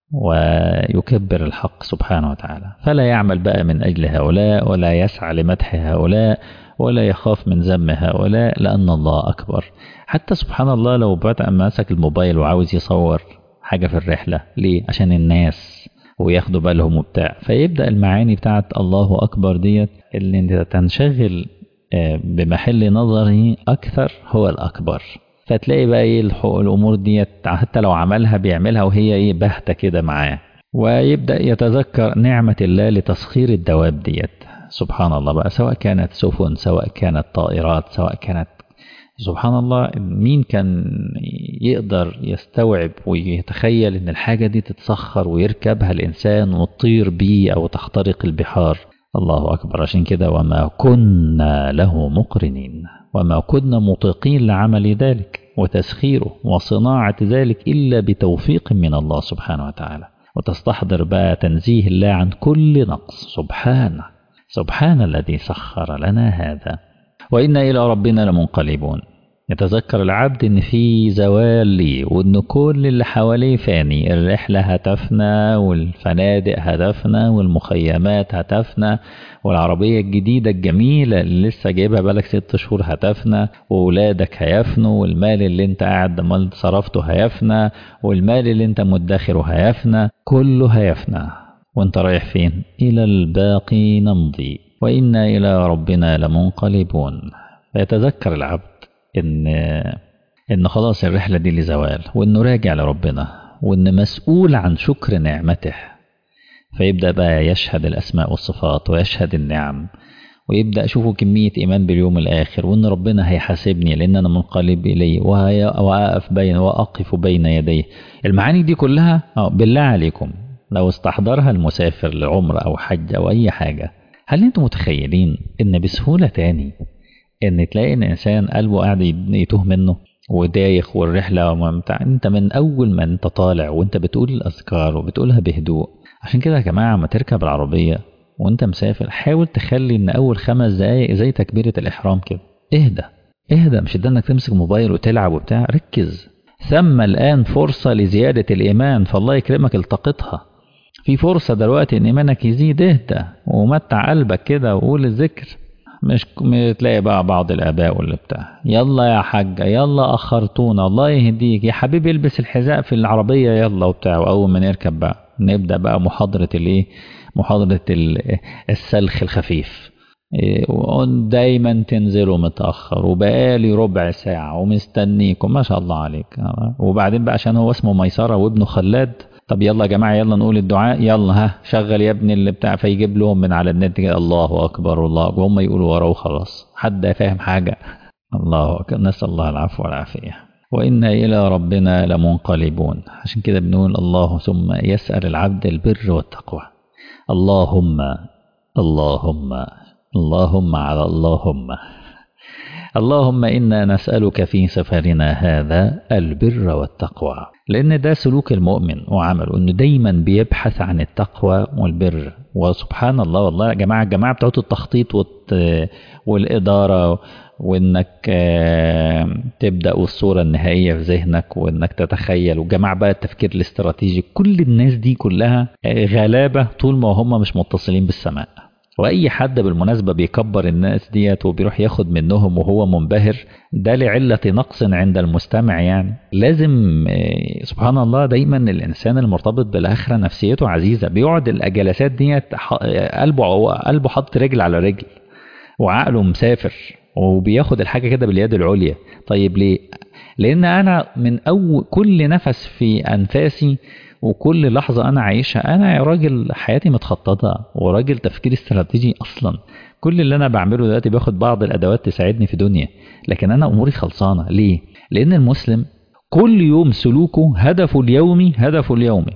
ويكبر الحق سبحانه وتعالى فلا يعمل بقى من أجل هؤلاء ولا يسعى لمدح هؤلاء ولا يخاف من ذم هؤلاء لأن الله أكبر حتى سبحان الله لو بدأ ماسك الموبايل وعاوز يصور حاجة في الرحلة ليه؟ عشان الناس وياخدوا بالهم وبتاع فيبدأ المعاني بتاعت الله أكبر ديت اللي انت تنشغل بمحل نظره أكثر هو الأكبر فتلاقي بقى ايه الامور ديت حتى لو عملها بيعملها وهي ايه باهته كده معاه ويبدا يتذكر نعمه الله لتسخير الدواب ديت سبحان الله بقى سواء كانت سفن سواء كانت طائرات سواء كانت سبحان الله مين كان يقدر يستوعب ويتخيل ان الحاجه دي تتسخر ويركبها الانسان وتطير بيه او تخترق البحار الله اكبر عشان كده وما كنا له مقرنين وما كنا مطيقين لعمل ذلك وتسخيره وصناعة ذلك إلا بتوفيق من الله سبحانه وتعالى وتستحضر بقى تنزيه الله عن كل نقص سبحانه سبحان الذي سخر لنا هذا وإنا إلى ربنا لمنقلبون يتذكر العبد ان في زوال ليه وان كل اللي حواليه فاني الرحلة هتفنى والفنادق هتفنى والمخيمات هتفنى والعربية الجديدة الجميلة اللي لسه جايبها بالك ست شهور هتفنى وولادك هيفنوا والمال اللي انت قاعد مال صرفته هيفنى والمال اللي انت مدخره هيفنى كله هيفنى وانت رايح فين الى الباقي نمضي وإنا إلى ربنا لمنقلبون فيتذكر العبد إن إن خلاص الرحلة دي لزوال وإنه راجع لربنا وإن مسؤول عن شكر نعمته فيبدأ بقى يشهد الأسماء والصفات ويشهد النعم ويبدأ أشوفه كمية إيمان باليوم الآخر وإن ربنا هيحاسبني لأن أنا منقلب إليه وأقف بين وأقف بين يديه المعاني دي كلها بالله عليكم لو استحضرها المسافر لعمر أو حج أو أي حاجة هل أنتم متخيلين إن بسهولة تاني إن تلاقي إن إنسان قلبه قاعد يتوه منه ودايخ والرحلة وممتع أنت من أول ما أنت طالع وأنت بتقول الأذكار وبتقولها بهدوء عشان كده يا جماعة ما تركب العربية وأنت مسافر حاول تخلي إن أول خمس دقايق زي تكبيرة الإحرام كده اهدى اهدى مش ده إنك تمسك موبايل وتلعب وبتاع ركز ثم الآن فرصة لزيادة الإيمان فالله يكرمك التقطها في فرصة دلوقتي إن إيمانك يزيد اهدى ومتع قلبك كده وقول الذكر مش تلاقي بقى بعض الآباء واللي بتاع يلا يا حاجة يلا أخرتونا الله يهديك يا حبيبي البس الحذاء في العربية يلا وبتاع وأول ما نركب بقى نبدأ بقى محاضرة الإيه محاضرة السلخ الخفيف دايما تنزلوا متأخر وبقالي ربع ساعة ومستنيكم ما شاء الله عليك وبعدين بقى عشان هو اسمه ميسرة وابنه خلاد طب يلا يا جماعة يلا نقول الدعاء يلا ها شغل يا ابني اللي بتاع فيجيب لهم من على النت كده الله أكبر الله وهم يقولوا وراه خلاص حد فاهم حاجة الله أكبر نسأل الله العفو والعافية وإنا إلى ربنا لمنقلبون عشان كده بنقول الله ثم يسأل العبد البر والتقوى اللهم اللهم اللهم على اللهم اللهم إنا نسألك في سفرنا هذا البر والتقوى لأن ده سلوك المؤمن وعمله إنه دايما بيبحث عن التقوى والبر وسبحان الله والله يا جماعة الجماعة بتوع التخطيط والإدارة وإنك تبدأ الصورة النهائية في ذهنك وإنك تتخيل وجماعة بقى التفكير الاستراتيجي كل الناس دي كلها غلابة طول ما هم مش متصلين بالسماء واي حد بالمناسبه بيكبر الناس ديت وبيروح ياخد منهم وهو منبهر ده لعله نقص عند المستمع يعني لازم سبحان الله دايما الانسان المرتبط بالاخره نفسيته عزيزه بيقعد الجلسات ديت قلبه قلبه حاطط رجل على رجل وعقله مسافر وبياخد الحاجه كده باليد العليا طيب ليه لان انا من اول كل نفس في انفاسي وكل لحظة أنا عايشها أنا يا راجل حياتي متخططة وراجل تفكير استراتيجي أصلا كل اللي أنا بعمله دلوقتي باخد بعض الأدوات تساعدني في دنيا لكن أنا أموري خلصانة ليه؟ لأن المسلم كل يوم سلوكه هدفه اليومي هدفه اليومي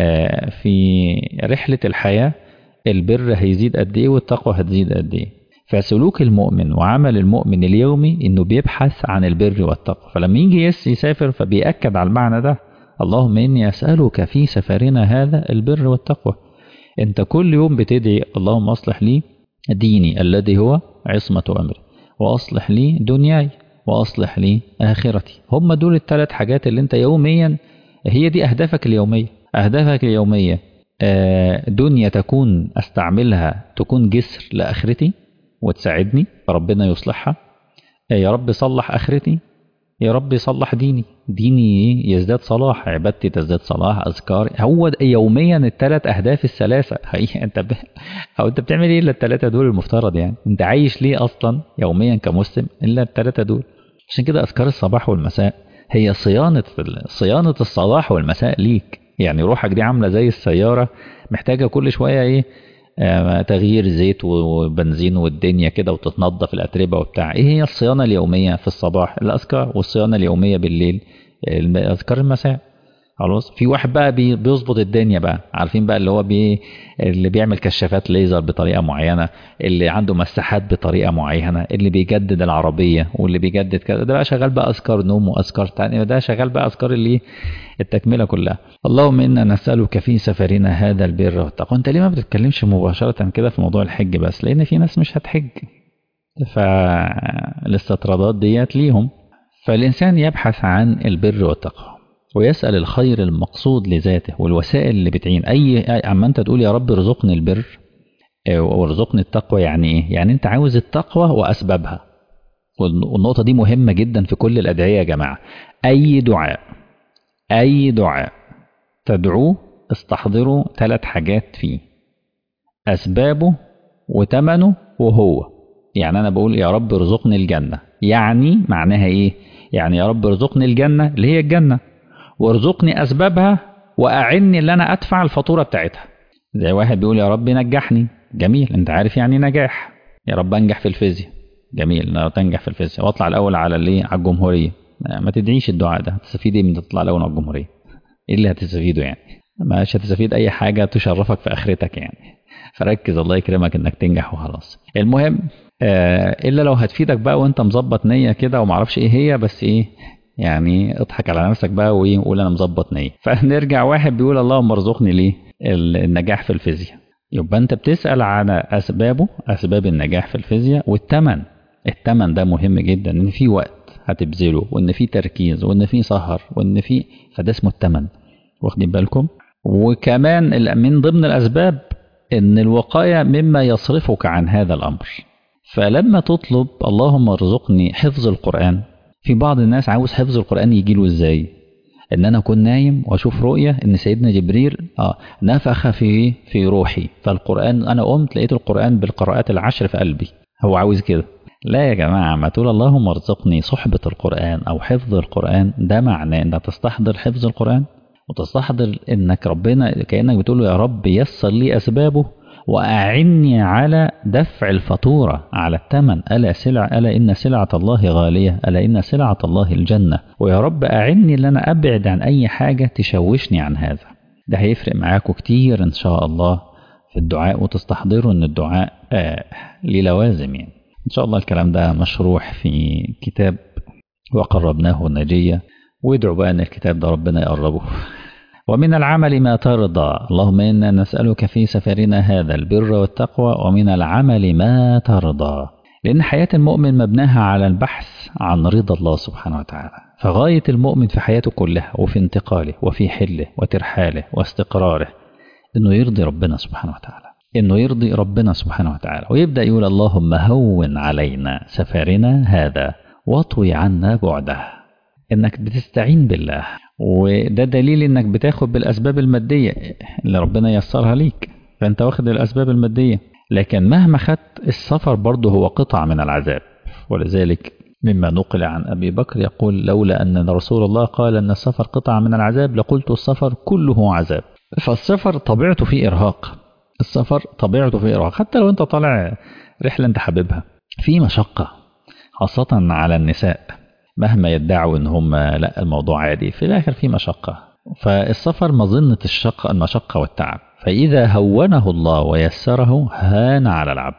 في رحلة الحياة البر هيزيد قد إيه والتقوى هتزيد قد إيه فسلوك المؤمن وعمل المؤمن اليومي إنه بيبحث عن البر والتقوى فلما يجي يسافر فبيأكد على المعنى ده اللهم إني أسألك في سفرنا هذا البر والتقوى أنت كل يوم بتدعي اللهم أصلح لي ديني الذي هو عصمة أمري وأصلح لي دنياي وأصلح لي آخرتي هم دول الثلاث حاجات اللي أنت يوميا هي دي أهدافك اليومية أهدافك اليومية دنيا تكون أستعملها تكون جسر لآخرتي وتساعدني فربنا يصلحها يا رب صلح آخرتي يا رب صلح ديني ديني يزداد صلاح عبادتي تزداد صلاح أذكار هو يوميا الثلاث أهداف الثلاثة هي أنت ب... أو أنت بتعمل إيه إلا الثلاثة دول المفترض يعني أنت عايش ليه أصلا يوميا كمسلم إلا الثلاثة دول عشان كده أذكار الصباح والمساء هي صيانة صيانة الصباح والمساء ليك يعني روحك دي عاملة زي السيارة محتاجة كل شوية إيه آه تغيير زيت وبنزين والدنيا كده وتتنظف الأتربة وبتاع إيه هي الصيانة اليومية في الصباح الأذكار والصيانة اليومية بالليل أذكار المساء خلاص في واحد بقى بي بيظبط الدنيا بقى عارفين بقى اللي هو بي اللي بيعمل كشافات ليزر بطريقه معينه اللي عنده مساحات بطريقه معينه اللي بيجدد العربيه واللي بيجدد كذا ده بقى شغال بقى اذكار نوم واذكار تانية ده شغال بقى اذكار اللي التكمله كلها اللهم انا نسالك في سفرنا هذا البر والتقوى انت ليه ما بتتكلمش مباشره كده في موضوع الحج بس لان في ناس مش هتحج فالاستطرادات ديت ليهم فالانسان يبحث عن البر والتقوى ويسأل الخير المقصود لذاته والوسائل اللي بتعين أي أما أنت تقول يا رب ارزقني البر وارزقني التقوى يعني إيه؟ يعني أنت عاوز التقوى وأسبابها والنقطة دي مهمة جدا في كل الأدعية يا جماعة أي دعاء أي دعاء تدعوه استحضروا ثلاث حاجات فيه أسبابه وتمنه وهو يعني أنا بقول يا رب ارزقني الجنة يعني معناها إيه؟ يعني يا رب ارزقني الجنة اللي هي الجنة وارزقني أسبابها وأعني اللي أنا أدفع الفاتورة بتاعتها زي واحد بيقول يا رب نجحني جميل أنت عارف يعني نجاح يا رب أنجح في الفيزياء جميل لو تنجح في الفيزياء واطلع الأول على الايه على الجمهورية ما تدعيش الدعاء ده هتستفيد ايه من تطلع الأول على الجمهورية ايه اللي هتستفيده يعني مش هتستفيد أي حاجة تشرفك في آخرتك يعني فركز الله يكرمك انك تنجح وخلاص المهم آه الا لو هتفيدك بقى وانت مظبط نيه كده ومعرفش ايه هي بس ايه يعني اضحك على نفسك بقى وقول انا مظبط نيه فنرجع واحد بيقول اللهم ارزقني ليه النجاح في الفيزياء يبقى انت بتسال على اسبابه اسباب النجاح في الفيزياء والثمن الثمن ده مهم جدا ان في وقت هتبذله وان في تركيز وان في سهر وان في فده اسمه الثمن واخدين بالكم وكمان من ضمن الاسباب ان الوقايه مما يصرفك عن هذا الامر فلما تطلب اللهم ارزقني حفظ القران في بعض الناس عاوز حفظ القرآن يجي له ازاي ان انا اكون نايم واشوف رؤية ان سيدنا جبريل اه نفخ في في روحي فالقرآن انا قمت لقيت القرآن بالقراءات العشر في قلبي هو عاوز كده لا يا جماعة ما تقول اللهم ارزقني صحبة القرآن او حفظ القرآن ده معناه انك تستحضر حفظ القرآن وتستحضر انك ربنا كأنك بتقول له يا رب يسر لي اسبابه وأعني على دفع الفاتورة على الثمن ألا سلع ألا إن سلعة الله غالية ألا إن سلعة الله الجنة ويا رب أعني إن أنا أبعد عن أي حاجة تشوشني عن هذا ده هيفرق معاكم كتير إن شاء الله في الدعاء وتستحضروا إن الدعاء آه ليه لوازم يعني إن شاء الله الكلام ده مشروح في كتاب وقربناه النجية وادعوا بقى إن الكتاب ده ربنا يقربه ومن العمل ما ترضى اللهم إنا نسألك في سفرنا هذا البر والتقوى ومن العمل ما ترضى لأن حياة المؤمن مبناها على البحث عن رضا الله سبحانه وتعالى فغاية المؤمن في حياته كلها وفي انتقاله وفي حله وترحاله واستقراره إنه يرضي ربنا سبحانه وتعالى إنه يرضي ربنا سبحانه وتعالى ويبدأ يقول اللهم هون علينا سفرنا هذا واطوي عنا بعده إنك بتستعين بالله وده دليل انك بتاخد بالاسباب الماديه اللي ربنا يسرها ليك فانت واخد الاسباب الماديه لكن مهما خدت السفر برضه هو قطعه من العذاب ولذلك مما نقل عن ابي بكر يقول لولا ان رسول الله قال ان السفر قطعه من العذاب لقلت السفر كله عذاب فالسفر طبيعته فيه ارهاق السفر طبيعته فيه ارهاق حتى لو انت طالع رحله انت حاببها في مشقه خاصه على النساء مهما يدعوا ان هم لا الموضوع عادي في الاخر في مشقه فالسفر مظنه الشقه المشقه والتعب فاذا هونه الله ويسره هان على العبد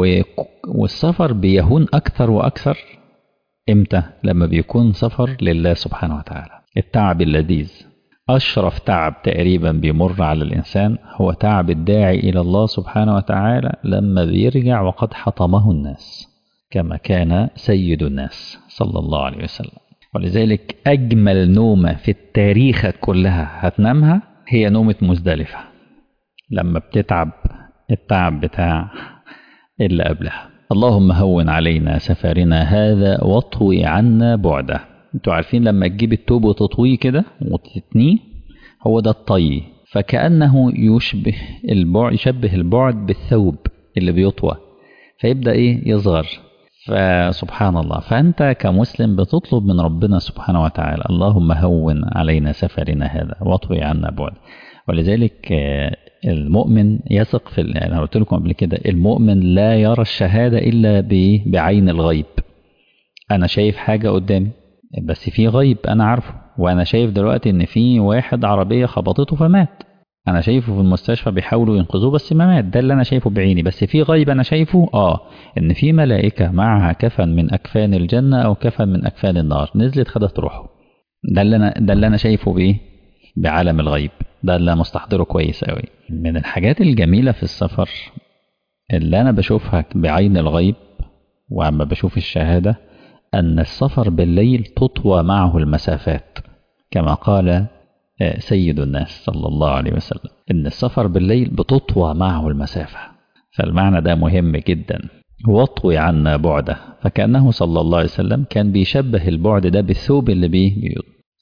والسفر بيهون اكثر واكثر امتى لما بيكون سفر لله سبحانه وتعالى التعب اللذيذ أشرف تعب تقريبا بيمر على الإنسان هو تعب الداعي إلى الله سبحانه وتعالى لما بيرجع وقد حطمه الناس كما كان سيد الناس صلى الله عليه وسلم ولذلك أجمل نومة في التاريخ كلها هتنامها هي نومة مزدلفة لما بتتعب التعب بتاع اللي قبلها اللهم هون علينا سفرنا هذا واطوي عنا بعده انتوا عارفين لما تجيب التوب وتطويه كده وتتنيه هو ده الطي فكأنه يشبه البعد يشبه البعد بالثوب اللي بيطوى فيبدأ ايه يصغر فسبحان الله فأنت كمسلم بتطلب من ربنا سبحانه وتعالى اللهم هون علينا سفرنا هذا واطوي عنا بعد ولذلك المؤمن يثق في انا قلت لكم قبل كده المؤمن لا يرى الشهادة إلا بعين الغيب أنا شايف حاجة قدامي بس في غيب أنا عارفه وأنا شايف دلوقتي إن في واحد عربية خبطته فمات أنا شايفه في المستشفى بيحاولوا ينقذوه بس ما مات ده اللي أنا شايفه بعيني بس في غيب أنا شايفه آه إن في ملائكة معها كفن من أكفان الجنة أو كفن من أكفان النار نزلت خدت روحه ده اللي أنا ده اللي أنا شايفه بإيه؟ بعالم الغيب ده اللي أنا مستحضره كويس أوي من الحاجات الجميلة في السفر اللي أنا بشوفها بعين الغيب وأما بشوف الشهادة أن السفر بالليل تطوى معه المسافات كما قال سيد الناس صلى الله عليه وسلم إن السفر بالليل بتطوى معه المسافة فالمعنى ده مهم جدا واطوي عنا بعده فكأنه صلى الله عليه وسلم كان بيشبه البعد ده بالثوب اللي بيه بيض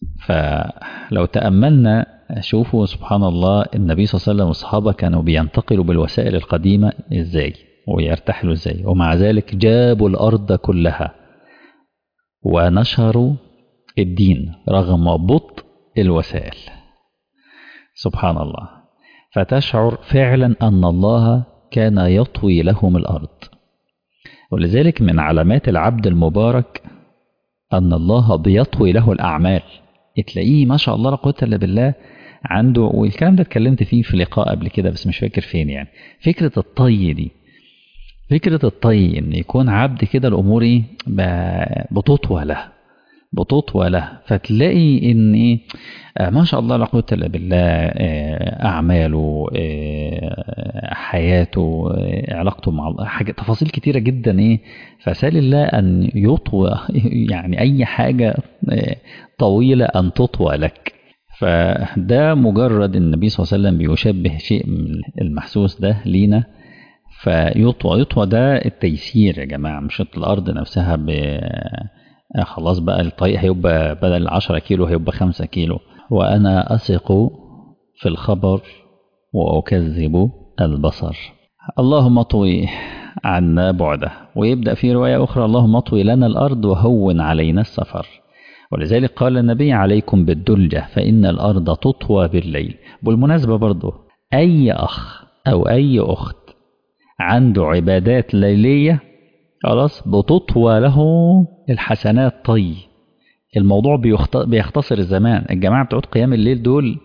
فلو تأملنا شوفوا سبحان الله النبي صلى الله عليه وسلم والصحابة كانوا بينتقلوا بالوسائل القديمة ازاي ويرتحلوا ازاي ومع ذلك جابوا الأرض كلها ونشروا الدين رغم بطء الوسائل سبحان الله فتشعر فعلا أن الله كان يطوي لهم الأرض ولذلك من علامات العبد المبارك أن الله بيطوي له الأعمال تلاقيه ما شاء الله لا قوة إلا بالله عنده والكلام ده اتكلمت فيه في لقاء قبل كده بس مش فاكر فين يعني فكرة الطي دي فكرة الطي إن يكون عبد كده الأمور إيه بتطوى له بتطوى له فتلاقي إن إيه ما شاء الله لا قوة إلا بالله أعماله حياته علاقته مع الله حاجة تفاصيل كتيرة جدا إيه فسال الله أن يطوى يعني أي حاجة طويلة أن تطوى لك فده مجرد النبي صلى الله عليه وسلم بيشبه شيء من المحسوس ده لينا فيطوى يطوى ده التيسير يا جماعة مش الأرض نفسها ب خلاص بقى الطريق هيبقى بدل 10 كيلو هيبقى 5 كيلو وأنا أثق في الخبر وأكذب البصر اللهم اطوي عنا بعده ويبدأ في رواية أخرى اللهم اطوي لنا الأرض وهون علينا السفر ولذلك قال النبي عليكم بالدلجة فإن الأرض تطوى بالليل بالمناسبة برضو أي أخ أو أي أخت عنده عبادات ليلية خلاص بتطوى له الحسنات طي الموضوع بيختصر الزمان الجماعة بتوع قيام الليل دول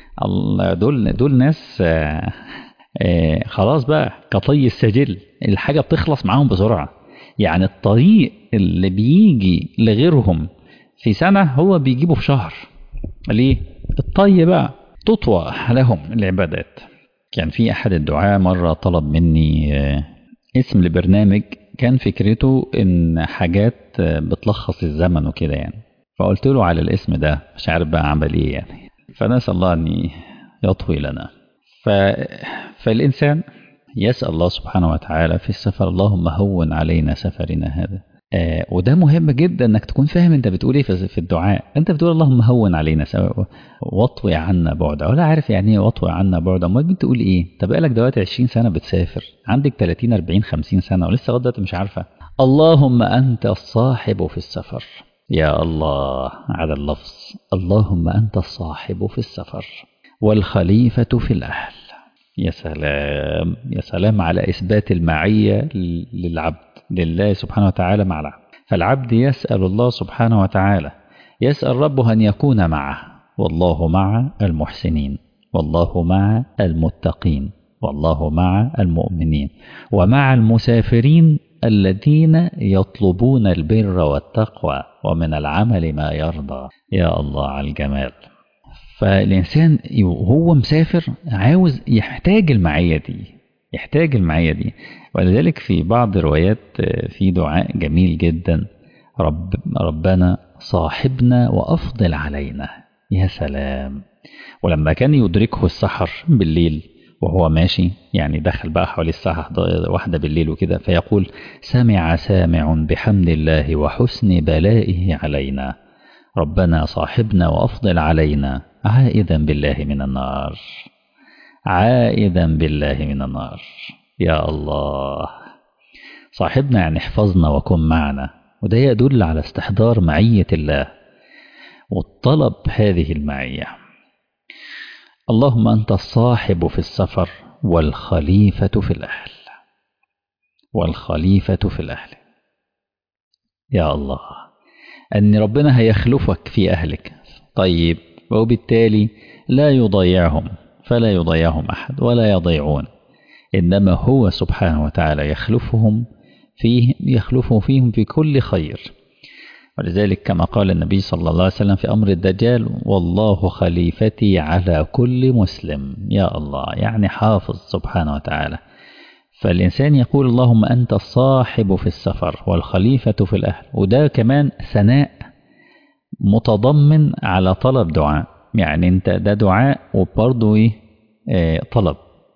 دول دول ناس آآ آآ خلاص بقى كطي السجل الحاجة بتخلص معاهم بسرعة يعني الطريق اللي بيجي لغيرهم في سنة هو بيجيبه في شهر ليه؟ الطي بقى تطوى لهم العبادات كان في أحد الدعاة مرة طلب مني اسم لبرنامج كان فكرته إن حاجات بتلخص الزمن وكده يعني فقلت له على الاسم ده مش عارف بقى عمل ايه يعني فنسأل الله أن يطوي لنا ف... فالإنسان يسأل الله سبحانه وتعالى في السفر اللهم هون علينا سفرنا هذا آه وده مهم جدا انك تكون فاهم انت بتقول ايه في الدعاء انت بتقول اللهم هون علينا واطوي عنا بعدا ولا عارف يعني ايه واطوي عنا بعدا امال تقول ايه انت بقالك دلوقتي 20 سنه بتسافر عندك 30 40 50 سنه ولسه لغايه دلوقتي مش عارفه اللهم انت الصاحب في السفر يا الله على اللفظ اللهم انت الصاحب في السفر والخليفه في الاهل يا سلام يا سلام على اثبات المعيه للعبد لله سبحانه وتعالى مع العبد فالعبد يسأل الله سبحانه وتعالى يسأل ربه أن يكون معه والله مع المحسنين والله مع المتقين والله مع المؤمنين ومع المسافرين الذين يطلبون البر والتقوى ومن العمل ما يرضى يا الله على الجمال فالإنسان وهو مسافر عاوز يحتاج المعية دي يحتاج المعية دي ولذلك في بعض الروايات في دعاء جميل جدا رب ربنا صاحبنا وأفضل علينا يا سلام ولما كان يدركه السحر بالليل وهو ماشي يعني دخل بقى حوالي الساعة واحدة بالليل وكده فيقول سمع سامع بحمد الله وحسن بلائه علينا ربنا صاحبنا وأفضل علينا عائدا بالله من النار عائدا بالله من النار يا الله صاحبنا يعني احفظنا وكن معنا وده يدل على استحضار معية الله والطلب هذه المعية اللهم أنت الصاحب في السفر والخليفة في الأهل والخليفة في الأهل يا الله أن ربنا هيخلفك في أهلك طيب وبالتالي لا يضيعهم فلا يضيعهم أحد ولا يضيعون إنما هو سبحانه وتعالى يخلفهم فيه يخلفه فيهم في كل خير ولذلك كما قال النبي صلى الله عليه وسلم في أمر الدجال والله خليفتي على كل مسلم يا الله يعني حافظ سبحانه وتعالى فالإنسان يقول اللهم أنت الصاحب في السفر والخليفة في الأهل وده كمان ثناء متضمن على طلب دعاء يعني أنت ده دعاء وبرضه إيه آه طلب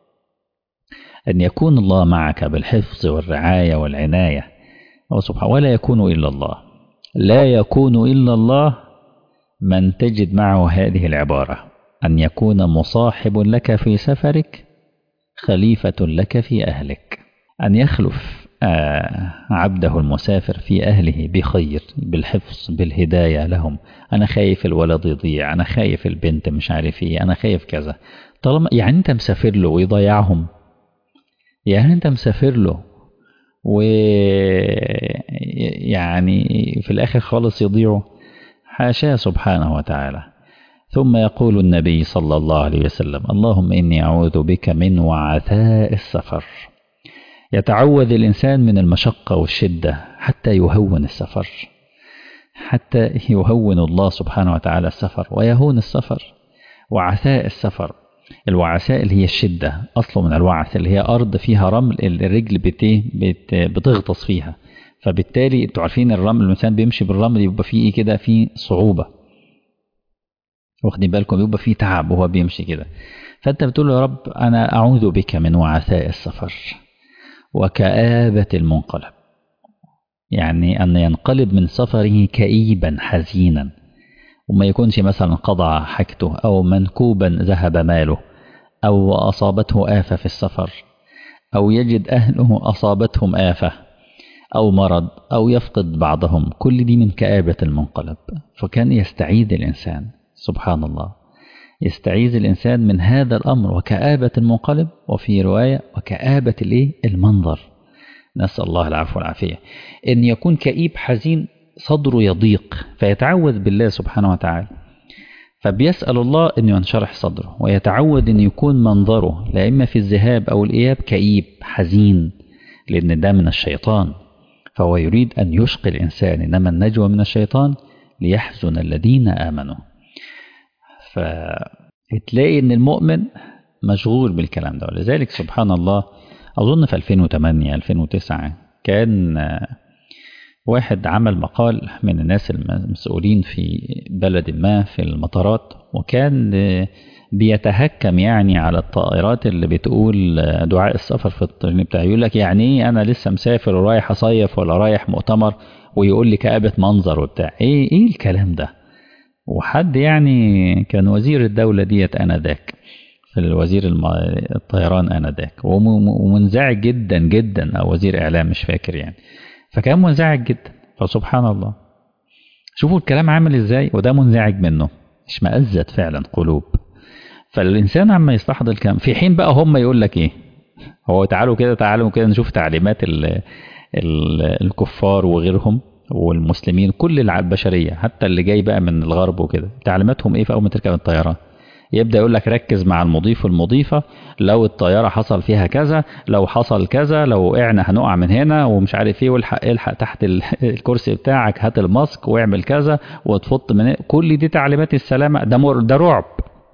أن يكون الله معك بالحفظ والرعاية والعناية سبحانه ولا يكون إلا الله لا يكون إلا الله من تجد معه هذه العبارة أن يكون مصاحب لك في سفرك خليفة لك في أهلك أن يخلف آه عبده المسافر في أهله بخير بالحفظ بالهداية لهم أنا خايف الولد يضيع أنا خايف البنت مش عارف إيه أنا خايف كذا طالما يعني أنت مسافر له ويضيعهم يعني أنت مسافر له ويعني في الآخر خالص يضيعوا حاشاه سبحانه وتعالى ثم يقول النبي صلى الله عليه وسلم اللهم إني أعوذ بك من وعثاء السفر يتعوذ الإنسان من المشقة والشدة حتى يهون السفر حتى يهون الله سبحانه وتعالى السفر ويهون السفر وعثاء السفر الوعثاء اللي هي الشدة أصله من الوعث اللي هي أرض فيها رمل الرجل بت بتغطس فيها فبالتالي انتوا عارفين الرمل الإنسان بيمشي بالرمل يبقى فيه كده فيه صعوبة واخدين بالكم يبقى فيه تعب وهو بيمشي كده فأنت بتقول يا رب أنا أعوذ بك من وعثاء السفر وكآبة المنقلب يعني أن ينقلب من سفره كئيبا حزينا وما يكونش مثلا قضى حاجته أو منكوبا ذهب ماله أو أصابته آفة في السفر أو يجد أهله أصابتهم آفة أو مرض أو يفقد بعضهم كل دي من كآبة المنقلب فكان يستعيذ الإنسان سبحان الله يستعيذ الإنسان من هذا الأمر وكآبة المنقلب وفي رواية وكآبة الإيه المنظر نسأل الله العفو والعافية إن يكون كئيب حزين صدره يضيق فيتعوذ بالله سبحانه وتعالى فبيسأل الله أن ينشرح صدره ويتعود أن يكون منظره لا إما في الذهاب أو الإياب كئيب حزين لأن ده من الشيطان فهو يريد أن يشقي الإنسان إنما النجوى من الشيطان ليحزن الذين آمنوا فتلاقي أن المؤمن مشغول بالكلام ده ولذلك سبحان الله أظن في 2008 2009 كان واحد عمل مقال من الناس المسؤولين في بلد ما في المطارات وكان بيتهكم يعني على الطائرات اللي بتقول دعاء السفر في الطريق بتاعه يقول لك يعني ايه انا لسه مسافر ورايح اصيف ولا رايح مؤتمر ويقول لي كآبة منظر وبتاع ايه ايه الكلام ده وحد يعني كان وزير الدولة ديت انذاك في الوزير الطيران انذاك ومنزعج جدا جدا او وزير اعلام مش فاكر يعني فكان منزعج جدا فسبحان الله شوفوا الكلام عامل ازاي وده منزعج منه اشمئزت فعلا قلوب فالانسان عما يستحضر الكلام في حين بقى هم يقول لك ايه هو تعالوا كده تعالوا كده نشوف تعليمات ال ال الكفار وغيرهم والمسلمين كل البشريه حتى اللي جاي بقى من الغرب وكده تعليماتهم ايه في اول ما تركب الطياره يبدا يقول لك ركز مع المضيف والمضيفه لو الطياره حصل فيها كذا لو حصل كذا لو وقعنا هنقع من هنا ومش عارف ايه والحق الحق تحت الكرسي بتاعك هات الماسك واعمل كذا وتفط من كل دي تعليمات السلامه ده مر ده رعب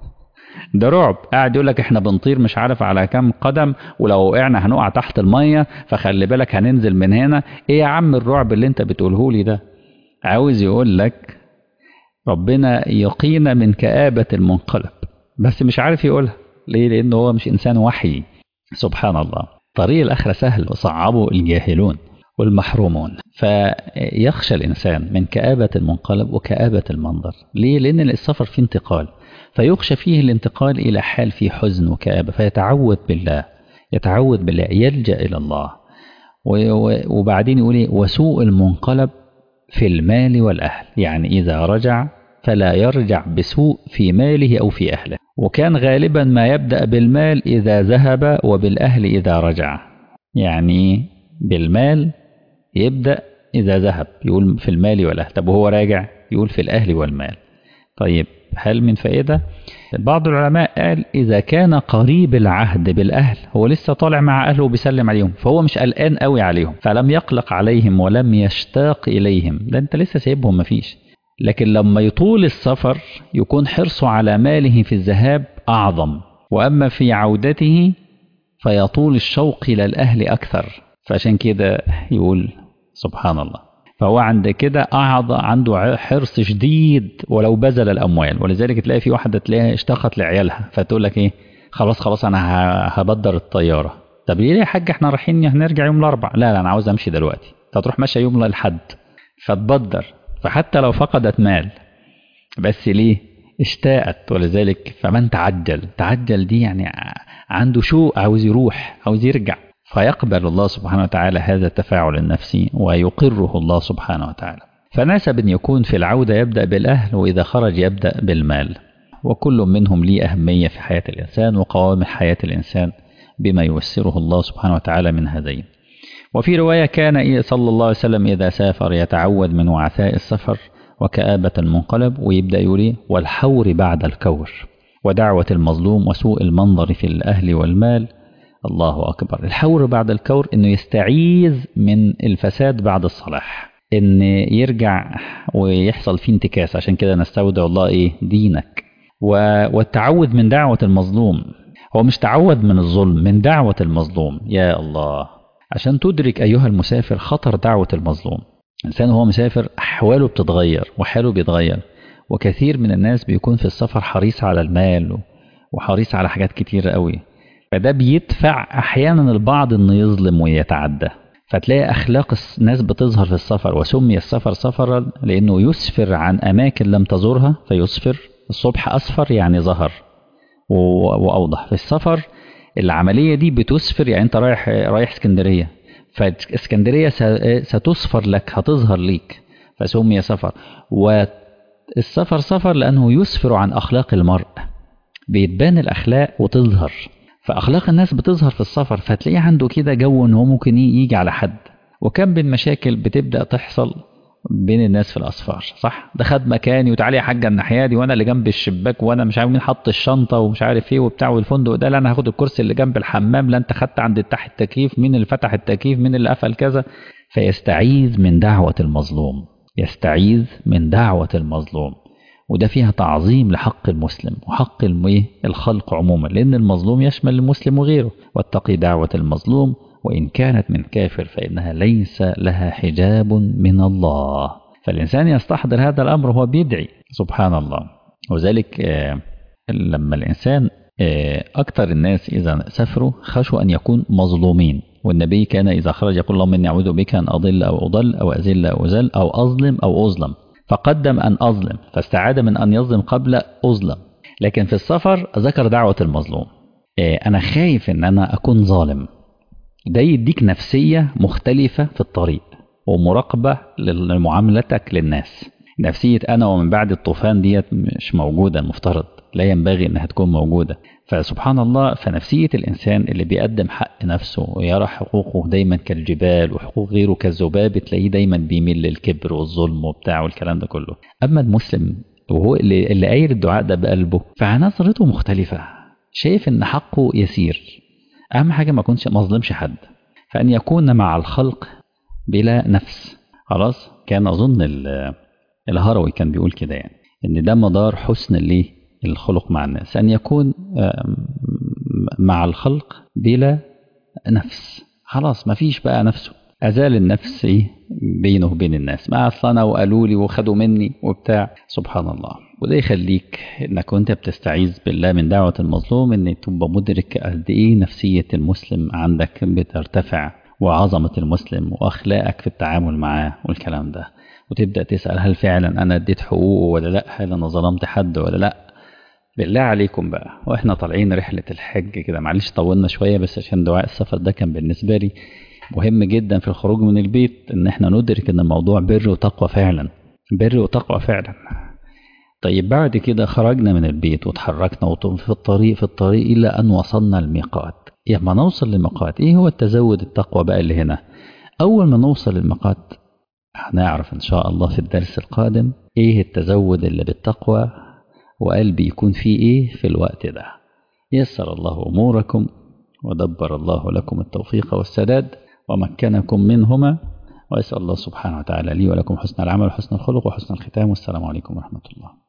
ده رعب قاعد يقول لك احنا بنطير مش عارف على كام قدم ولو وقعنا هنقع تحت الميه فخلي بالك هننزل من هنا ايه يا عم الرعب اللي انت بتقوله لي ده عاوز يقول لك ربنا يقينا من كآبة المنقلب بس مش عارف يقولها ليه لأنه هو مش إنسان وحي سبحان الله طريق الآخرة سهل وصعبه الجاهلون والمحرومون فيخشى الإنسان من كآبة المنقلب وكآبة المنظر ليه؟ لأن السفر فيه انتقال فيخشى فيه الانتقال إلى حال فيه حزن وكآبة فيتعوذ بالله يتعوذ بالله يلجأ إلى الله وبعدين يقول إيه وسوء المنقلب في المال والأهل يعني إذا رجع فلا يرجع بسوء في ماله أو في أهله وكان غالبا ما يبدأ بالمال إذا ذهب وبالأهل إذا رجع يعني بالمال يبدأ إذا ذهب يقول في المال والأهل طب وهو راجع يقول في الأهل والمال طيب هل من فائدة بعض العلماء قال إذا كان قريب العهد بالأهل هو لسه طالع مع أهله وبيسلم عليهم فهو مش قلقان قوي عليهم فلم يقلق عليهم ولم يشتاق إليهم ده أنت لسه سايبهم مفيش لكن لما يطول السفر يكون حرصه على ماله في الذهاب أعظم وأما في عودته فيطول الشوق إلى الأهل أكثر فعشان كده يقول سبحان الله فهو عند كده قعد عنده حرص شديد ولو بذل الاموال ولذلك تلاقي في واحده تلاقيها اشتقت لعيالها فتقول لك ايه خلاص خلاص انا هبدر الطياره طب ليه يا حاج احنا رايحين هنرجع يوم الاربع لا لا انا عاوز امشي دلوقتي فتروح ماشيه يوم الاحد فتبدر فحتى لو فقدت مال بس ليه اشتاقت ولذلك فمن تعجل تعجل دي يعني عنده شوق عاوز يروح عاوز يرجع فيقبل الله سبحانه وتعالى هذا التفاعل النفسي ويقره الله سبحانه وتعالى فناسب أن يكون في العودة يبدأ بالأهل وإذا خرج يبدأ بالمال وكل منهم ليه أهمية في حياة الإنسان وقوام حياة الإنسان بما يوسره الله سبحانه وتعالى من هذين وفي رواية كان صلى الله عليه وسلم إذا سافر يتعود من وعثاء السفر وكآبة المنقلب ويبدأ يقول والحور بعد الكور ودعوة المظلوم وسوء المنظر في الأهل والمال الله أكبر الحور بعد الكور أنه يستعيذ من الفساد بعد الصلاح أن يرجع ويحصل فيه انتكاس عشان كده نستودع الله إيه دينك والتعوذ من دعوة المظلوم هو مش تعوذ من الظلم من دعوة المظلوم يا الله عشان تدرك أيها المسافر خطر دعوة المظلوم الإنسان وهو مسافر أحواله بتتغير وحاله بيتغير وكثير من الناس بيكون في السفر حريص على المال وحريص على حاجات كتير قوي فده بيدفع احيانا البعض انه يظلم ويتعدى فتلاقي اخلاق الناس بتظهر في السفر وسمي السفر سفرا لانه يسفر عن اماكن لم تزورها فيسفر الصبح اصفر يعني ظهر واوضح في السفر العمليه دي بتسفر يعني انت رايح رايح اسكندريه فاسكندريه ستصفر لك هتظهر ليك فسمي سفر والسفر سفر لانه يسفر عن اخلاق المرء بيتبان الاخلاق وتظهر فأخلاق الناس بتظهر في السفر فتلاقيه عنده كده جو إن هو ممكن يجي على حد وكم من مشاكل بتبدأ تحصل بين الناس في الأسفار صح ده خد مكاني وتعالى يا حاجة الناحية دي وأنا اللي جنب الشباك وأنا مش عارف مين حط الشنطة ومش عارف إيه وبتاع والفندق ده لا أنا هاخد الكرسي اللي جنب الحمام لا أنت خدت عند تحت التكييف مين اللي فتح التكييف مين اللي قفل كذا فيستعيذ من دعوة المظلوم يستعيذ من دعوة المظلوم وده فيها تعظيم لحق المسلم وحق الخلق عموما لأن المظلوم يشمل المسلم وغيره واتقي دعوة المظلوم وإن كانت من كافر فإنها ليس لها حجاب من الله فالإنسان يستحضر هذا الأمر وهو بيدعي سبحان الله وذلك لما الإنسان أكثر الناس إذا سافروا خشوا أن يكون مظلومين والنبي كان إذا خرج يقول اللهم إني أعوذ بك أن أضل أو أضل أو أذل أو أزل أو أظلم أو أظلم فقدم أن أظلم فاستعاد من أن يظلم قبل أظلم لكن في السفر ذكر دعوة المظلوم أنا خايف أن أنا أكون ظالم ده يديك نفسية مختلفة في الطريق ومراقبة لمعاملتك للناس نفسية أنا ومن بعد الطوفان ديت مش موجودة المفترض لا ينبغي أنها تكون موجودة فسبحان الله فنفسية الإنسان اللي بيقدم حق نفسه ويرى حقوقه دايما كالجبال وحقوق غيره كالذباب تلاقيه دايما بيميل للكبر والظلم وبتاع والكلام ده كله أما المسلم وهو اللي, اللي قايل الدعاء ده بقلبه فنظرته مختلفة شايف إن حقه يسير أهم حاجة ما يكونش ما ظلمش حد فأن يكون مع الخلق بلا نفس خلاص كان أظن الهروي كان بيقول كده يعني إن ده مدار حسن الايه الخلق مع الناس أن يكون مع الخلق بلا نفس خلاص ما فيش بقى نفسه أزال النفس إيه بينه وبين الناس ما أصل أنا وقالوا لي وخدوا مني وبتاع سبحان الله وده يخليك إنك وأنت بتستعيذ بالله من دعوة المظلوم إن تبقى مدرك قد إيه نفسية المسلم عندك بترتفع وعظمة المسلم وأخلاقك في التعامل معاه والكلام ده وتبدأ تسأل هل فعلا أنا اديت حقوقه ولا لأ هل أنا ظلمت حد ولا لأ بالله عليكم بقى واحنا طالعين رحلة الحج كده معلش طولنا شوية بس عشان دعاء السفر ده كان بالنسبة لي مهم جدا في الخروج من البيت ان احنا ندرك ان الموضوع بر وتقوى فعلا بر وتقوى فعلا طيب بعد كده خرجنا من البيت وتحركنا في الطريق في الطريق الى ان وصلنا الميقات لما نوصل للميقات ايه هو التزود التقوى بقى اللي هنا اول ما نوصل للميقات هنعرف ان شاء الله في الدرس القادم ايه التزود اللي بالتقوى وقلبي يكون فيه ايه في الوقت ده يسر الله اموركم ودبر الله لكم التوفيق والسداد ومكنكم منهما وأسأل الله سبحانه وتعالى لي ولكم حسن العمل وحسن الخلق وحسن الختام والسلام عليكم ورحمة الله